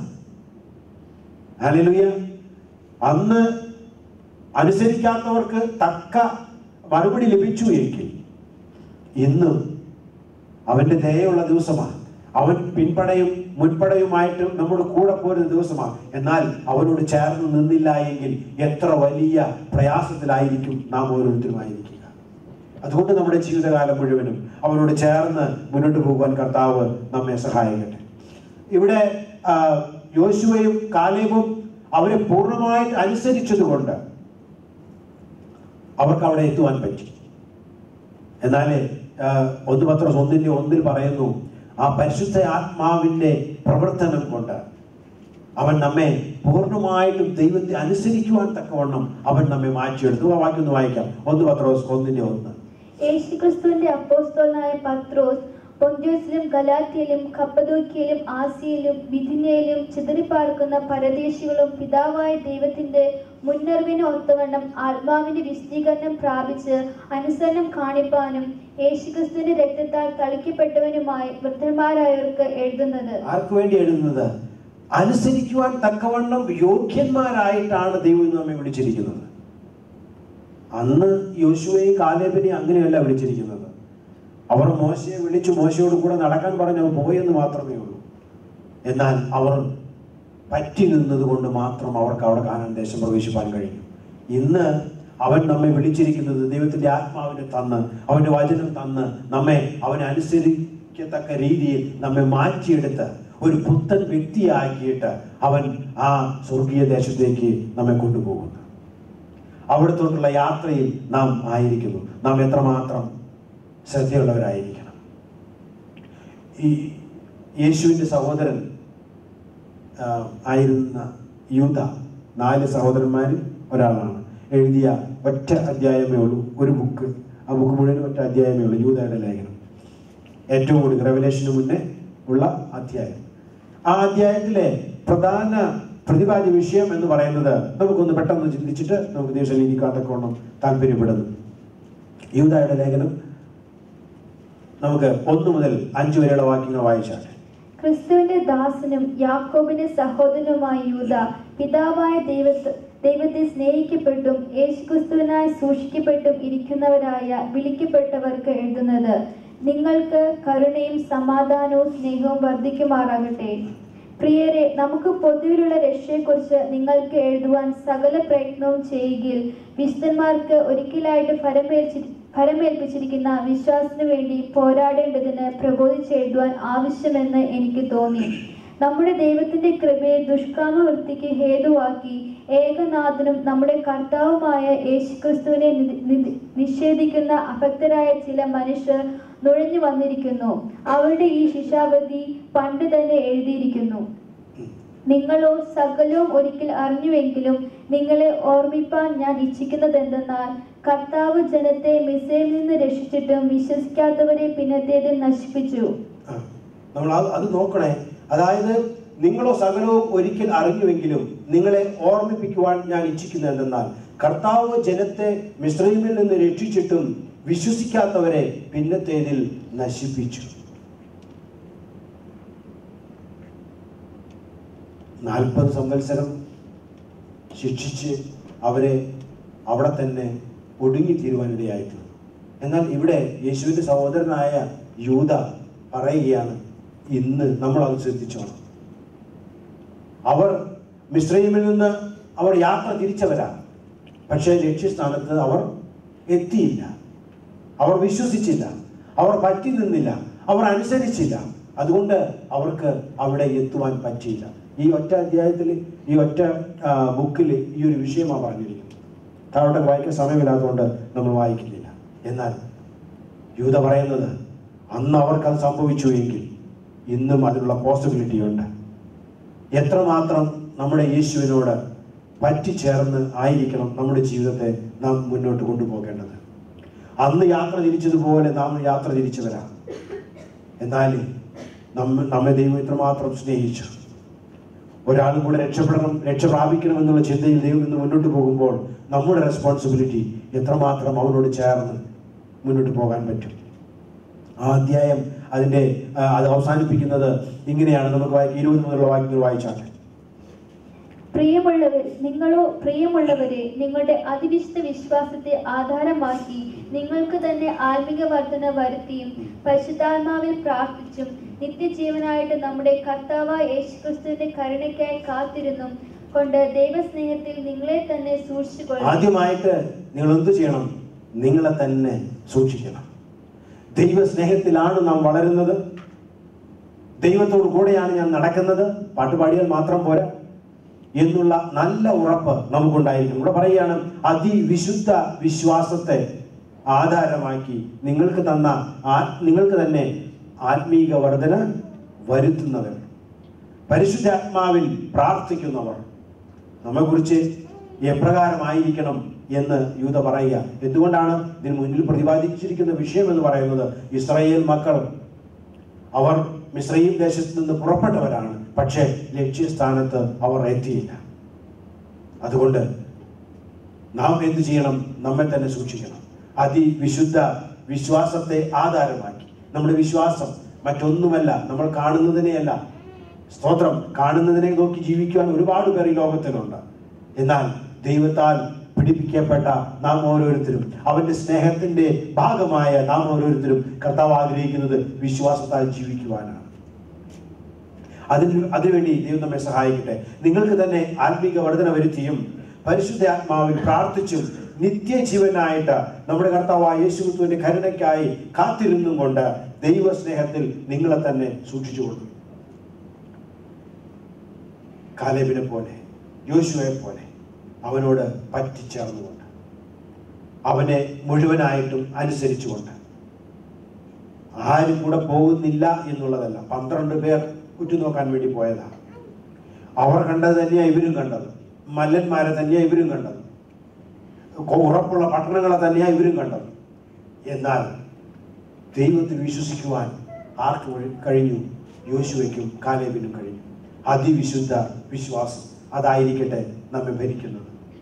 ഹല്ലേലൂയ അന്ന് അനുസരിക്കാത്തവർക്ക് തക്ക മറുപടി ലഭിച്ചു എങ്കിൽ ഇന്നും അവന്റെ ദയയുള്ള ദിവസമാണ് അവൻ പിൻപടയും മുൻപടയുമായിട്ട് നമ്മുടെ കൂടെ പോരുന്ന ദിവസമാണ് എന്നാൽ അവനോട് ചേർന്ന് നിന്നില്ല എങ്കിൽ എത്ര വലിയ പ്രയാസത്തിലായിരിക്കും നാം ഓരോരുത്തരുമായിരിക്കുക അതുകൊണ്ട് നമ്മുടെ ജീവിതകാലം മുഴുവനും അവനോട് ചേർന്ന് മുന്നോട്ട് പോകുവാൻ കർത്താവ് നമ്മെ സഹായിക്കട്ടെ ഇവിടെ ആ, യോശുവയും കാലേബും അവരെ പൂർണ്ണമായിട്ട് അനുസരിച്ചതുകൊണ്ട് അവർക്ക് അവിടെ എത്തുവാൻ പറ്റി എന്നാൽ ഒന്ന് പത്രം ഒന്നിന്റെ ഒന്നിൽ പറയുന്നു ആ പരിശുദ്ധ ആത്മാവിന്റെ പ്രവർത്തനം കൊണ്ട് അവൻ നമ്മെ പൂർണ്ണമായിട്ടും ദൈവത്തെ അനുസരിക്കുവാൻ തക്കവണ്ണം അവൻ നമ്മെ മാറ്റിയെടുത്തു ആ വാക്യം ഒന്ന് വായിക്കാം ഒന്ന് പത്രോസ് ഒന്നിന്റെ ഒന്ന് യേശുക്രിസ്തുവിന്റെ അപ്പോസ്തലനായ പത്രോസ് പൊന്ത്യോസിലും ഗലാത്യയിലും കപ്പദോക്കിയയിലും ആസിയയിലും ബിഥിനയിലും ചിതറിപ്പാർക്കുന്ന പരദേശികളും പിതാവായ ദൈവത്തിന്റെ മുന്നറിവിന് ഒത്തവണ്ണം ആത്മാവിന്റെ വിശദീകരണം പ്രാപിച്ച് അനുസരണം കാണിപ്പാനും യേശുക്രിസ്തുവിന്റെ രക്തത്താൽ തളിക്കപ്പെട്ടവനുമായി വൃദ്ധന്മാരായവർക്ക് എഴുതുന്നത് ആർക്ക് വേണ്ടി എഴുതുന്നത് അനുസരിക്കുവാൻ തക്കവണ്ണം യോഗ്യന്മാരായിട്ടാണ് ദൈവം ഇന്ന് നമ്മെ വിളിച്ചിരിക്കുന്നത് അന്ന് യോശുവയും കാലേബിനെയും അങ്ങനെയല്ല വിളിച്ചിരിക്കുന്നത് അവർ മോശയെ വിളിച്ചു മോശയോട് കൂടെ നടക്കാൻ പറഞ്ഞു അവർ പോയെന്ന് മാത്രമേ ഉള്ളൂ എന്നാൽ അവർ പറ്റി നിന്നത് കൊണ്ട് മാത്രം അവർക്ക് അവിടെ കാനാൻ ദേശം പ്രവേശിപ്പാൻ കഴിഞ്ഞു ഇന്ന് അവൻ നമ്മെ വിളിച്ചിരിക്കുന്നത് ദൈവത്തിന്റെ ആത്മാവിനെ തന്ന് അവന്റെ വചനം തന്ന് നമ്മെ അവനെ അനുസരിക്കത്തക്ക രീതിയിൽ നമ്മെ മാറ്റിയെടുത്ത് ഒരു പുത്തൻ വ്യക്തിയാക്കിയിട്ട് അവൻ ആ സ്വർഗീയ ദേശത്തേക്ക് നമ്മെ കൊണ്ടുപോകുന്നു അവിടത്തോട്ടുള്ള യാത്രയിൽ നാം ആയിരിക്കുന്നു നാം എത്രമാത്രം ശ്രദ്ധയുള്ളവരായിരിക്കണം ഈ യേശുവിൻ്റെ സഹോദരൻ ആ, ആയിരുന്ന യൂത നാല് സഹോദരന്മാരിൽ ഒരാളാണ് എഴുതിയ ഒറ്റ അധ്യായമേ ഉള്ളൂ ഒരു ബുക്ക് ആ ബുക്ക് മുഴുവൻ ഒറ്റ അധ്യായമേ ഉള്ളൂ യൂതയുടെ ലേഖനം ഏറ്റവും കൂടുതൽ റെവലേഷന് മുന്നേ ഉള്ള അധ്യായം ആ അധ്യായത്തിലെ പ്രധാന പ്രതിപാദ്യ വിഷയം എന്ന് പറയുന്നത് നമുക്കൊന്ന് പെട്ടെന്ന് ചിന്തിച്ചിട്ട് നമുക്ക് ദേശം ഇരിക്കാത്തക്കോണം താല്പര്യപ്പെടുന്നു യൂതയുടെ ലേഖനം നമുക്ക് ഒന്ന് മുതൽ അഞ്ച് വരെയുള്ള വാക്യങ്ങൾ വായിച്ചാട്ടെ ക്രിസ്തുവിന്റെ ദാസനും യാക്കോബിന്റെ സഹോദരനുമായ യൂത പിതാവായ ദൈവത്തെ ദൈവത്തെ സ്നേഹിക്കപ്പെട്ടും യേശുക്രിസ്തുവിനായി സൂക്ഷിക്കപ്പെട്ടും ഇരിക്കുന്നവരായ വിളിക്കപ്പെട്ടവർക്ക് എഴുതുന്നത് നിങ്ങൾക്ക് കരുണയും സമാധാനവും സ്നേഹവും വർദ്ധിക്കുമാറാകട്ടെ പ്രിയരെ നമുക്ക് പൊതുവിലുള്ള രക്ഷയെക്കുറിച്ച് നിങ്ങൾക്ക് എഴുതുവാൻ സകല പ്രയത്നവും ചെയ്യുകയിൽ വിശുദ്ധന്മാർക്ക് ഒരിക്കലായിട്ട് ഫലമേൽച്ചി ഫലമേൽപ്പിച്ചിരിക്കുന്ന വിശ്വാസത്തിനു വേണ്ടി പോരാടേണ്ടതിന് പ്രബോധിച്ചെഴുതുവാൻ ആവശ്യമെന്ന് എനിക്ക് തോന്നി നമ്മുടെ ദൈവത്തിന്റെ കൃപയെ ദുഷ്കാമവൃത്തിക്ക് ഹേതുവാക്കി ഏകനാഥനും നമ്മുടെ കർത്താവുമായ യേശുക്രിസ്തുവിനെ നി- നി- നിഷേധിക്കുന്ന അഭക്തരായ ചില മനുഷ്യർ നുഴഞ്ഞു വന്നിരിക്കുന്നു അവരുടെ ഈ ശിക്ഷാവധി പണ്ട് തന്നെ എഴുതിയിരിക്കുന്നു നിങ്ങളോ സകലവും ഒരിക്കൽ അറിഞ്ഞുവെങ്കിലും നിങ്ങളെ ഓർമ്മിപ്പാൻ ഞാൻ ഇച്ഛിക്കുന്നതെന്തെന്നാൽ കർത്താവ് ജനത്തെ മിസൈലിൽ നിന്ന് രക്ഷിച്ചിട്ടും വിശ്വസിക്കാത്തവരെ പിന്നത്തേതിൽ നശിപ്പിച്ചു ആ, നമ്മൾ അത് അത് നോക്കണേ അതായത് നിങ്ങളോ സകലവും ഒരിക്കൽ അറിഞ്ഞുവെങ്കിലും നിങ്ങളെ ഓർമ്മിപ്പിക്കുവാൻ ഞാൻ ഇച്ഛിക്കുന്നത് എന്തെന്നാൽ കർത്താവ് ജനത്തെ മിശ്രീമിൽ നിന്ന് രക്ഷിച്ചിട്ടും വിശ്വസിക്കാത്തവരെ പിന്നത്തേതിൽ നശിപ്പിച്ചു നാൽപ്പത് സംവത്സരം ശിക്ഷിച്ച് അവരെ അവിടെ തന്നെ ഒടുങ്ങി തീരുവാനിടയായിട്ടുണ്ട് എന്നാൽ ഇവിടെ യേശുവിന്റെ സഹോദരനായ യൂത പറയുകയാണ് ഇന്ന് നമ്മൾ അത് ശ്രദ്ധിച്ചോണം അവർ മിശ്രൈമിൽ നിന്ന് അവർ യാത്ര തിരിച്ചവരാണ് പക്ഷേ ലക്ഷ്യസ്ഥാനത്ത് അവർ എത്തിയില്ല അവർ വിശ്വസിച്ചില്ല അവർ പറ്റി നിന്നില്ല അവർ അനുസരിച്ചില്ല അതുകൊണ്ട് അവർക്ക് അവിടെ എത്തുവാൻ പറ്റിയില്ല ഈ ഒറ്റ അധ്യായത്തിൽ ഈ ഒറ്റ ബുക്കിൽ ഈ ഒരു വിഷയമാണ് പറഞ്ഞിരിക്കുന്നത് താഴോട്ട് വായിക്കാൻ സമയമില്ലാത്തതുകൊണ്ട് നമ്മൾ വായിക്കുന്നില്ല എന്നാൽ യൂത പറയുന്നത് അന്ന് അവർക്കത് സംഭവിച്ചു എങ്കിൽ ഇന്നും അതിനുള്ള പോസിബിലിറ്റി ഉണ്ട് എത്രമാത്രം നമ്മുടെ യേശുവിനോട് പറ്റിച്ചേർന്ന് ആയിരിക്കണം നമ്മുടെ ജീവിതത്തെ നാം മുന്നോട്ട് കൊണ്ടുപോകേണ്ടത് അന്ന് യാത്ര തിരിച്ചതുപോലെ നാം യാത്ര തിരിച്ചു വരാം എന്നാൽ നമ്മ നമ്മെ ദൈവം ഇത്രമാത്രം സ്നേഹിച്ചു ഒരാളും കൂടെ രക്ഷപ്പെടണം രക്ഷ പ്രാപിക്കണം എന്നുള്ള ചിന്തയിൽ ദൈവം ഇന്ന് മുന്നോട്ട് പോകുമ്പോൾ നമ്മുടെ റെസ്പോൺസിബിലിറ്റി എത്രമാത്രം അവനോട് ചേർന്ന് മുന്നോട്ട് പോകാൻ പറ്റും ആ അധ്യായം അതിൻ്റെ ആ, അത് അവസാനിപ്പിക്കുന്നത് ഇങ്ങനെയാണ് നമുക്ക് വായിക്കുക ഇരുപത് മുതലുള്ള വാക്യങ്ങൾ വായിച്ചാൽ പ്രിയമുള്ളവർ നിങ്ങളോ പ്രിയമുള്ളവരെ നിങ്ങളുടെ അതിവിശുദ്ധ വിശ്വാസത്തെ ആധാരമാക്കി നിങ്ങൾക്ക് തന്നെ ആത്മിക വർധന വരുത്തിയും പരിശുദ്ധാത്മാവിൽ പ്രാർത്ഥിച്ചും നിത്യജീവനായിട്ട് നമ്മുടെ കർത്താവായ യേശുക്രിസ്തുവിന്റെ കരുണയ്ക്കായി കാത്തിരുന്നും കൊണ്ട് ദൈവസ്നേഹത്തിൽ നിങ്ങളെ തന്നെ സൂക്ഷിച്ചുകൊള്ളും ആദ്യമായിട്ട് നിങ്ങൾ എന്ത് ചെയ്യണം നിങ്ങളെ തന്നെ സൂക്ഷിക്കണം ദൈവസ്നേഹത്തിലാണ് നാം വളരുന്നത് ദൈവത്തോട് കൂടെയാണ് ഞാൻ നടക്കുന്നത് പാട്ടുപാടിയാൽ മാത്രം പോരാ എന്നുള്ള നല്ല ഉറപ്പ് നമുക്കുണ്ടായിരിക്കും ഇവിടെ പറയുകയാണ് അതിവിശുദ്ധ വിശ്വാസത്തെ ആധാരമാക്കി നിങ്ങൾക്ക് തന്ന ആ- നിങ്ങൾക്ക് തന്നെ ആത്മീക വർധന വരുത്തുന്നവർ പരിശുദ്ധാത്മാവിൽ പ്രാർത്ഥിക്കുന്നവർ നമ്മെക്കുറിച്ച് എപ്രകാരമായിരിക്കണം എന്ന് യൂത പറയുക എന്തുകൊണ്ടാണ് ഇതിന് മുന്നിൽ പ്രതിപാദിച്ചിരിക്കുന്ന വിഷയം എന്ന് പറയുന്നത് ഇസ്രായേൽ മക്കൾ അവർ മിശ്രയും ദേശത്ത് നിന്ന് പുറപ്പെട്ടവരാണ് പക്ഷേ ലക്ഷ്യസ്ഥാനത്ത് അവർ എത്തിയില്ല അതുകൊണ്ട് നാം എന്ത് ചെയ്യണം നമ്മെ തന്നെ സൂക്ഷിക്കണം അതിവിശുദ്ധ വിശ്വാസത്തെ ആധാരമാക്കി നമ്മുടെ വിശ്വാസം മറ്റൊന്നുമല്ല നമ്മൾ കാണുന്നതിനെയല്ല സ്തോത്രം കാണുന്നതിനെ നോക്കി ജീവിക്കുവാൻ ഒരുപാട് പേർ ഈ ലോകത്തിലുണ്ട് എന്നാൽ ദൈവത്താൽ പിടിപ്പിക്കപ്പെട്ട നാം ഓരോരുത്തരും അവന്റെ സ്നേഹത്തിന്റെ ഭാഗമായ നാം ഓരോരുത്തരും കർത്താവ് ആഗ്രഹിക്കുന്നത് വിശ്വാസത്താൽ ജീവിക്കുവാനാണ് അതിന് അതിനുവേണ്ടി ദൈവം നമ്മെ സഹായിക്കട്ടെ നിങ്ങൾക്ക് തന്നെ ആത്മീക വർധന വരുത്തിയും പരിശുദ്ധ ആത്മാവിൽ പ്രാർത്ഥിച്ചും നിത്യജീവനായിട്ട് നമ്മുടെ കർത്താവായ യേശുക്രിസ്തുവിന്റെ കരുണയ്ക്കായി കാത്തിരുന്നും കൊണ്ട് ദൈവസ്നേഹത്തിൽ നിങ്ങളെ തന്നെ സൂക്ഷിച്ചുകൊള്ളും കാലേബിനെ പോലെ യോശുവെ പോലെ അവനോട് പറ്റിച്ചേർന്നുകൊണ്ട് അവനെ മുഴുവനായിട്ടും അനുസരിച്ചുകൊണ്ട് ആരും കൂടെ പോകുന്നില്ല എന്നുള്ളതല്ല പന്ത്രണ്ട് പേർ ഉറ്റുനോക്കാൻ വേണ്ടി പോയതാണ് അവർ കണ്ടത് തന്നെയാണ് ഇവരും കണ്ടത് മല്ലന്മാരെ തന്നെയാണ് ഇവരും കണ്ടത് കൊ- ഉറപ്പുള്ള പട്ടണങ്ങളെ തന്നെയാണ് ഇവരും കണ്ടത് എന്നാൽ ദൈവത്തിൽ വിശ്വസിക്കുവാൻ ആർക്ക് വഴി- കഴിഞ്ഞു യോശുവയ്ക്കും കാലേബിനും കഴിഞ്ഞു അതിവിശുദ്ധ വിശ്വാസം അതായിരിക്കട്ടെ നമ്മെ ഭരിക്കുന്നത്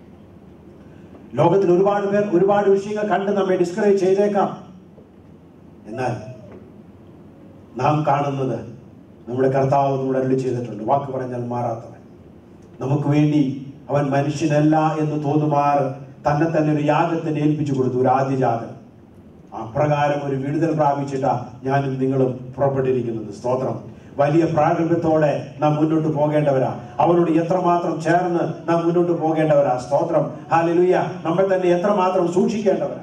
ലോകത്തിൽ ഒരുപാട് പേർ ഒരുപാട് വിഷയങ്ങൾ കണ്ട് നമ്മെ ഡിസ്കറേജ് ചെയ്തേക്കാം എന്നാൽ നാം കാണുന്നത് നമ്മുടെ കർത്താവ് നമ്മുടെ അരുളി ചെയ്തിട്ടുണ്ട് വാക്ക് പറഞ്ഞാൽ മാറാത്തവൻ നമുക്ക് വേണ്ടി അവൻ മനുഷ്യനല്ല എന്ന് തോന്നുമാർ തന്നെ തന്നെ ഒരു യാഗത്തിന് ഏൽപ്പിച്ചു കൊടുത്തു ഒരു ആദ്യജാതൻ അപ്രകാരം ഒരു വിടുതൽ പ്രാപിച്ചിട്ടാ ഞാനും നിങ്ങളും പുറപ്പെട്ടിരിക്കുന്നത് സ്തോത്രം വലിയ പ്രാഗൽഭ്യത്തോടെ നാം മുന്നോട്ട് പോകേണ്ടവരാ അവനോട് എത്രമാത്രം ചേർന്ന് നാം മുന്നോട്ട് പോകേണ്ടവരാ സ്തോത്രം ഹാലലുയ നമ്മൾ തന്നെ എത്രമാത്രം സൂക്ഷിക്കേണ്ടവരാ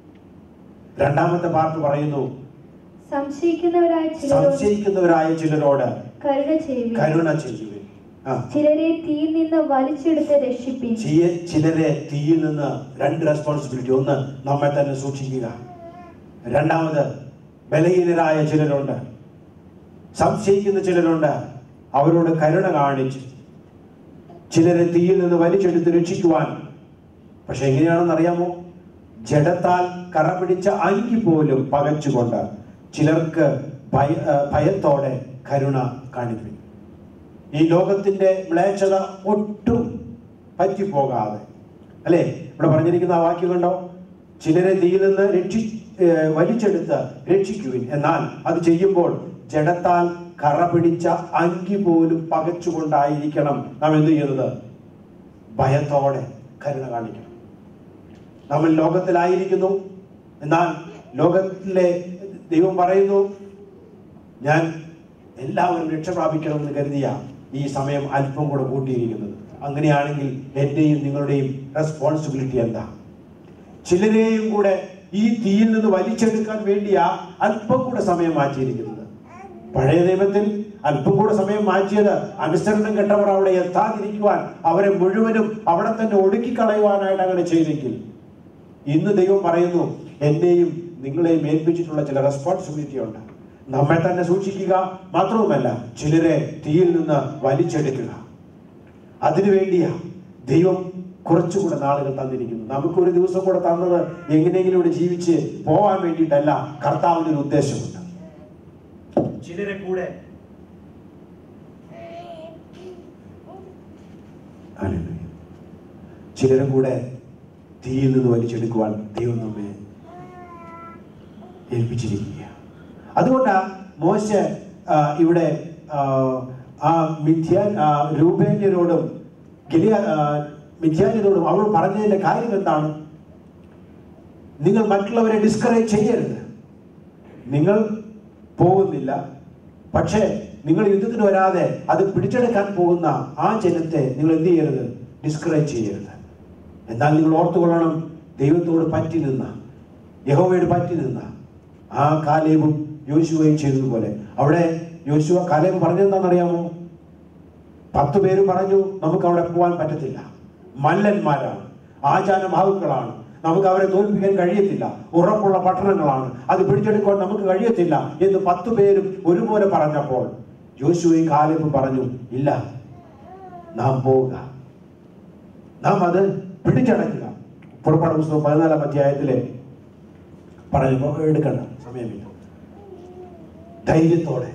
രണ്ടാമത്തെ പാർട്ട് പറയുന്നു സംശയിക്കുന്നവരായ ചിലരോട് സംശയിക്കുന്നവരായ ചിലരോട് കരുണ ചെയ്യുവിൻ കരുണ ചെയ്യുവിൻ ആ ചിലരെ തീയിൽ നിന്ന് വലിച്ചെടുത്ത് രക്ഷിപ്പിൻ ചിയ- ചിലരെ തീയിൽ നിന്ന് രണ്ട് റെസ്പോൺസിബിലിറ്റി ഒന്ന് നമ്മെ തന്നെ സൂക്ഷിക്കുക രണ്ടാമത് ബലഹീനരായ ചിലരുണ്ട് സംശയിക്കുന്ന ചിലരുണ്ട് അവരോട് കരുണ കാണിച്ച് ചിലരെ തീയിൽ നിന്ന് വലിച്ചെടുത്ത് രക്ഷിക്കുവാൻ പക്ഷെ എങ്ങനെയാണെന്ന് അറിയാമോ ജഡത്താൽ കറ പിടിച്ച അങ്കി പോലും പകച്ചുകൊണ്ട് ചിലർക്ക് ഭയ ആ, ഭയത്തോടെ കരുണ കാണിപ്പിക്കും ഈ ലോകത്തിന്റെ മ്ലേച്ഛത ഒട്ടും പറ്റിപ്പോകാതെ അല്ലേ ഇവിടെ പറഞ്ഞിരിക്കുന്ന ആ വാക്യം കണ്ടോ ചിലരെ തീയിൽ നിന്ന് രക്ഷി ഏർ വലിച്ചെടുത്ത് രക്ഷിക്കുവിൻ എന്നാൽ അത് ചെയ്യുമ്പോൾ ജഡത്താൽ കറ പിടിച്ച അങ്കി പോലും പകച്ചുകൊണ്ടായിരിക്കണം നാം എന്ത് ചെയ്യുന്നത് ഭയത്തോടെ കരുണ കാണിക്കണം നമ്മൾ ലോകത്തിലായിരിക്കുന്നു എന്നാൽ ലോകത്തിലെ ദൈവം പറയുന്നു ഞാൻ എല്ലാവരും രക്ഷ പ്രാപിക്കണമെന്ന് കരുതിയ ഈ സമയം അല്പം കൂടെ കൂട്ടിയിരിക്കുന്നത് അങ്ങനെയാണെങ്കിൽ എന്റെയും നിങ്ങളുടെയും റെസ്പോൺസിബിലിറ്റി എന്താ ചിലരെയും കൂടെ ഈ തീയിൽ നിന്ന് വലിച്ചെടുക്കാൻ വേണ്ടിയാ അല്പം കൂടെ സമയം മാറ്റിയിരിക്കുന്നത് പഴയ നിയമത്തിൽ അല്പം കൂടെ സമയം മാറ്റിയത് അനുസരണം കെട്ടവർ അവിടെ എത്താതിരിക്കുവാൻ അവരെ മുഴുവനും അവിടെ തന്നെ ഒടുക്കിക്കളയുവാനായിട്ട് അങ്ങനെ ചെയ്തെങ്കിൽ ഇന്ന് ദൈവം പറയുന്നു എന്നെയും നിങ്ങളെയും ഏൽപ്പിച്ചിട്ടുള്ള ചില റെസ്പോൺസിബിലിറ്റി ഉണ്ട് നമ്മെ തന്നെ സൂക്ഷിക്കുക മാത്രവുമല്ല ചിലരെ തീയിൽ നിന്ന് വലിച്ചെടുക്കുക അതിനു വേണ്ടിയാ ദൈവം കുറച്ചുകൂടെ നാളുകൾ തന്നിരിക്കുന്നു നമുക്ക് ഒരു ദിവസം കൂടെ തന്നത് എങ്ങനെയെങ്കിലും ഇവിടെ ജീവിച്ച് പോവാൻ വേണ്ടിയിട്ടല്ല കർത്താവിന് ഒരു ഉദ്ദേശമുണ്ട് ചിലരെ കൂടെ ഹല്ലേലൂയ. ചിലരും കൂടെ തീയിൽ നിന്ന് വലിച്ചെടുക്കുവാൻ ദൈവം നമ്മെ ഏൽപ്പിച്ചിരിക്കുക അതുകൊണ്ടാ മോശ ആ, ഇവിടെ ആ, ആ മിഥ്യാൻ ആ, രൂപേന്യരോടും ഗലിയ ആ, മിഥ്യാന്യരോടും അവൾ പറഞ്ഞതിന്റെ കാര്യം എന്താണ് നിങ്ങൾ മറ്റുള്ളവരെ ഡിസ്കറേജ് ചെയ്യരുത് നിങ്ങൾ പോകുന്നില്ല പക്ഷേ നിങ്ങൾ യുദ്ധത്തിന് വരാതെ അത് പിടിച്ചെടുക്കാൻ പോകുന്ന ആ ജനത്തെ നിങ്ങൾ എന്ത് ചെയ്യരുത് ഡിസ്കറേജ് ചെയ്യരുത് എന്നാൽ നിങ്ങൾ ഓർത്തുകൊള്ളണം ദൈവത്തോട് പറ്റി നിന്ന യഹോവയോട് പറ്റി നിന്ന ആ കാലേബും യോശുവയും ചെയ്തതുപോലെ അവിടെ യോശുവ കാലേബ് പറഞ്ഞതെന്താണെന്നറിയാമോ പത്ത് പേര് പറഞ്ഞു നമുക്ക് അവിടെ പോകാൻ പറ്റത്തില്ല മല്ലന്മാരാണ് ആചാരഭാവുക്കളാണ് നമുക്ക് അവരെ തോൽപ്പിക്കാൻ കഴിയത്തില്ല ഉറപ്പുള്ള പട്ടണങ്ങളാണ് അത് പിടിച്ചെടുക്കാൻ നമുക്ക് കഴിയത്തില്ല എന്ന് പത്ത് പേരും ഒരുപോലെ പറഞ്ഞപ്പോൾ യോശുവയും കാലവും പറഞ്ഞു ഇല്ല നാം പോവുക നാം അത് പിടിച്ചടക്കുക പുറപ്പാട് പുസ്തകം പതിനാലാം അധ്യായത്തിലെ പറഞ്ഞു എടുക്കണ്ട സമയമില്ല ധൈര്യത്തോടെ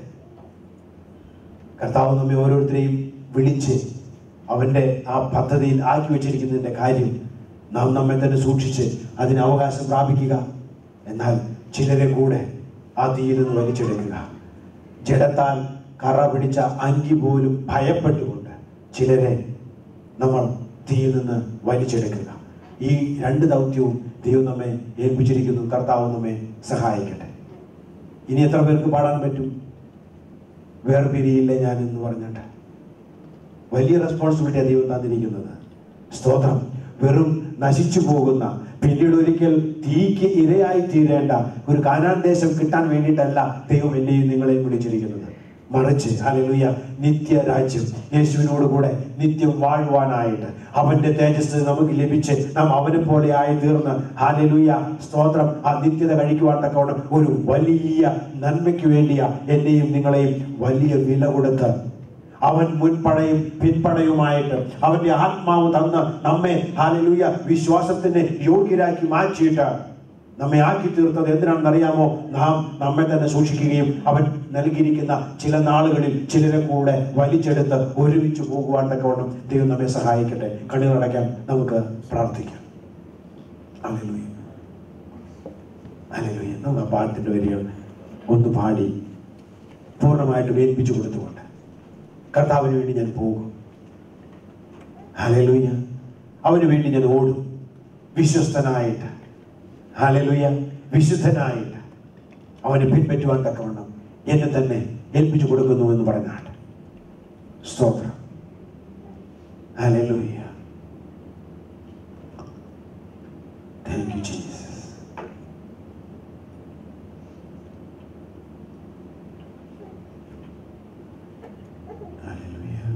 കർത്താവ് നമ്മെ ഓരോരുത്തരെയും വിളിച്ച് അവന്റെ ആ പദ്ധതിയിൽ ആക്കി വെച്ചിരിക്കുന്നതിന്റെ കാര്യം നാം നമ്മെ തന്നെ സൂക്ഷിച്ച് അതിന് അവകാശം പ്രാപിക്കുക എന്നാൽ ചിലരെ കൂടെ ആ തീയിൽ നിന്ന് വലിച്ചെടുക്കുക ജഡത്താൽ കറ പിടിച്ച അങ്കി പോലും ഭയപ്പെട്ടുകൊണ്ട് ചിലരെ നമ്മൾ തീയിൽ നിന്ന് വലിച്ചെടുക്കുക ഈ രണ്ട് ദൗത്യവും ദൈവം നമ്മെ ഏൽപ്പിച്ചിരിക്കുന്നു കർത്താവ് നമ്മെ സഹായിക്കട്ടെ ഇനി എത്ര പേർക്ക് പാടാൻ പറ്റും വേർപിരിയില്ല ഞാൻ എന്ന് പറഞ്ഞിട്ട് വലിയ റെസ്പോൺസിബിലിറ്റി ദൈവം തന്നിരിക്കുന്നത് സ്തോത്രം വെറും നശിച്ചു പോകുന്ന പിന്നീട് ഒരിക്കൽ തീക്ക് ഇരയായി തീരേണ്ട ഒരു കാനാൻ ദേശം കിട്ടാൻ വേണ്ടിയിട്ടല്ല ദൈവം എന്നെയും നിങ്ങളെയും വിളിച്ചിരിക്കുന്നത് മറിച്ച് ഹല്ലേലൂയ നിത്യ രാജ്യം യേശുവിനോട് കൂടെ നിത്യം വാഴുവാനായിട്ട് അവന്റെ തേജസ് നമുക്ക് ലഭിച്ച് നാം അവനെ പോലെ ആയി തീർന്ന് ഹാലലൂയ സ്തോത്രം ആ നിത്യത കഴിക്കുവാൻ തക്കവണ്ണം ഒരു വലിയ നന്മയ്ക്ക് വേണ്ടിയ എന്നെയും നിങ്ങളെയും വലിയ വില കൊടുത്ത് അവൻ മുൻപടയും പിൻപടയുമായിട്ട് അവന്റെ ആത്മാവ് തന്ന് നമ്മെ ഹാലലൂയ വിശ്വാസത്തിന് യോഗ്യരാക്കി മാറ്റിയിട്ട് നമ്മെ ആക്കി തീർത്തത് എന്തിനാണെന്ന് അറിയാമോ നാം നമ്മെ തന്നെ സൂക്ഷിക്കുകയും അവൻ നൽകിയിരിക്കുന്ന ചില നാളുകളിൽ ചിലരെ കൂടെ വലിച്ചെടുത്ത് ഒരുമിച്ച് പോകുവാൻ തക്കവണ്ണം ദൈവം നമ്മെ സഹായിക്കട്ടെ കണ്ണുകളടയ്ക്കാൻ നമുക്ക് പ്രാർത്ഥിക്കാം ഹല്ലേലൂയ ഹല്ലേലൂയ നമുക്ക് ആ പാട്ടിന്റെ വരികൾ ഒന്ന് പാടി പൂർണ്ണമായിട്ട് വേൽപ്പിച്ചു കൊടുത്തുകൊണ്ട് കർത്താവിന് വേണ്ടി ഞാൻ പോകും ഹല്ലേലൂയ അവന് വേണ്ടി ഞാൻ ഓടും വിശ്വസ്തനായിട്ട് ഹല്ലേലൂയ വിശുദ്ധനായിട്ട് അവനെ പിൻപറ്റുവാൻ തക്കവണ്ണം എന്നെ തന്നെ ഏൽപ്പിച്ചു കൊടുക്കുന്നു എന്ന് പറഞ്ഞാട്ട് സ്തോത്രം hallelujah thank you Jesus hallelujah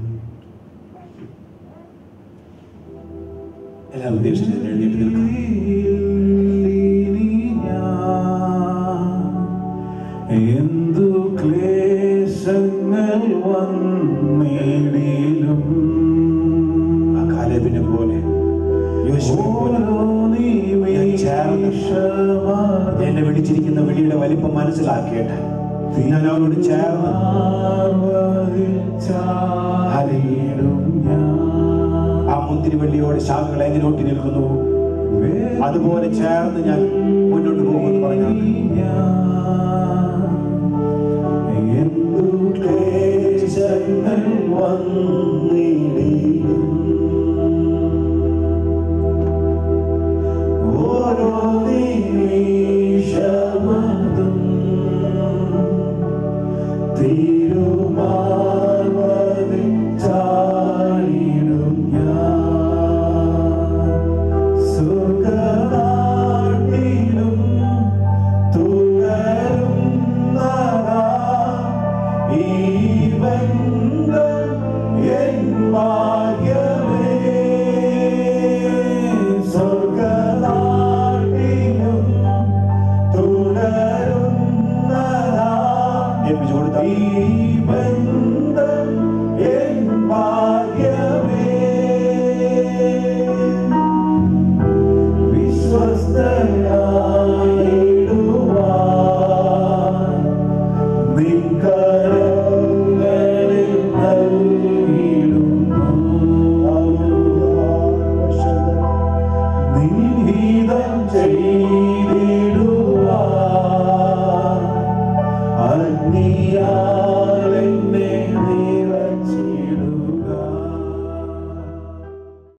എല്ലാവരും ദൈവത്തിന് എഴുന്നേറ്റ് നിൽക്കാം എന്തു ക്ലേശങ്ങൾ വന്നിടിലും ആ കാലേബിനെ പോലെ യോശുവെ പോലെ ഞാൻ ചേർന്ന് എന്നെ വിളിച്ചിരിക്കുന്ന വിളിയുടെ വലിപ്പം മനസ്സിലാക്കിയിട്ട് ഞാൻ അവനോട് ചേർന്ന് ആ മുന്തിരിവള്ളിയോട് ശാഖകൾ എങ്ങനെ ഒട്ടി നിൽക്കുന്നു അതുപോലെ ചേർന്ന് ഞാൻ മുന്നോട്ട് പോകുമെന്ന് പറഞ്ഞാൽ എന്തു ക്ലേശങ്ങൾ വന്നിടിലും ഓരോ നിമിഷമതും തിരുമാർവതിൽ ചാടിടും ഞാൻ സുഖനാട്ടിലും തുടരുന്നതാ ഈ ബന്ധം എൻ നിൻഹിതം ചെയ്തിടുവാൻ അഗ്നിയായി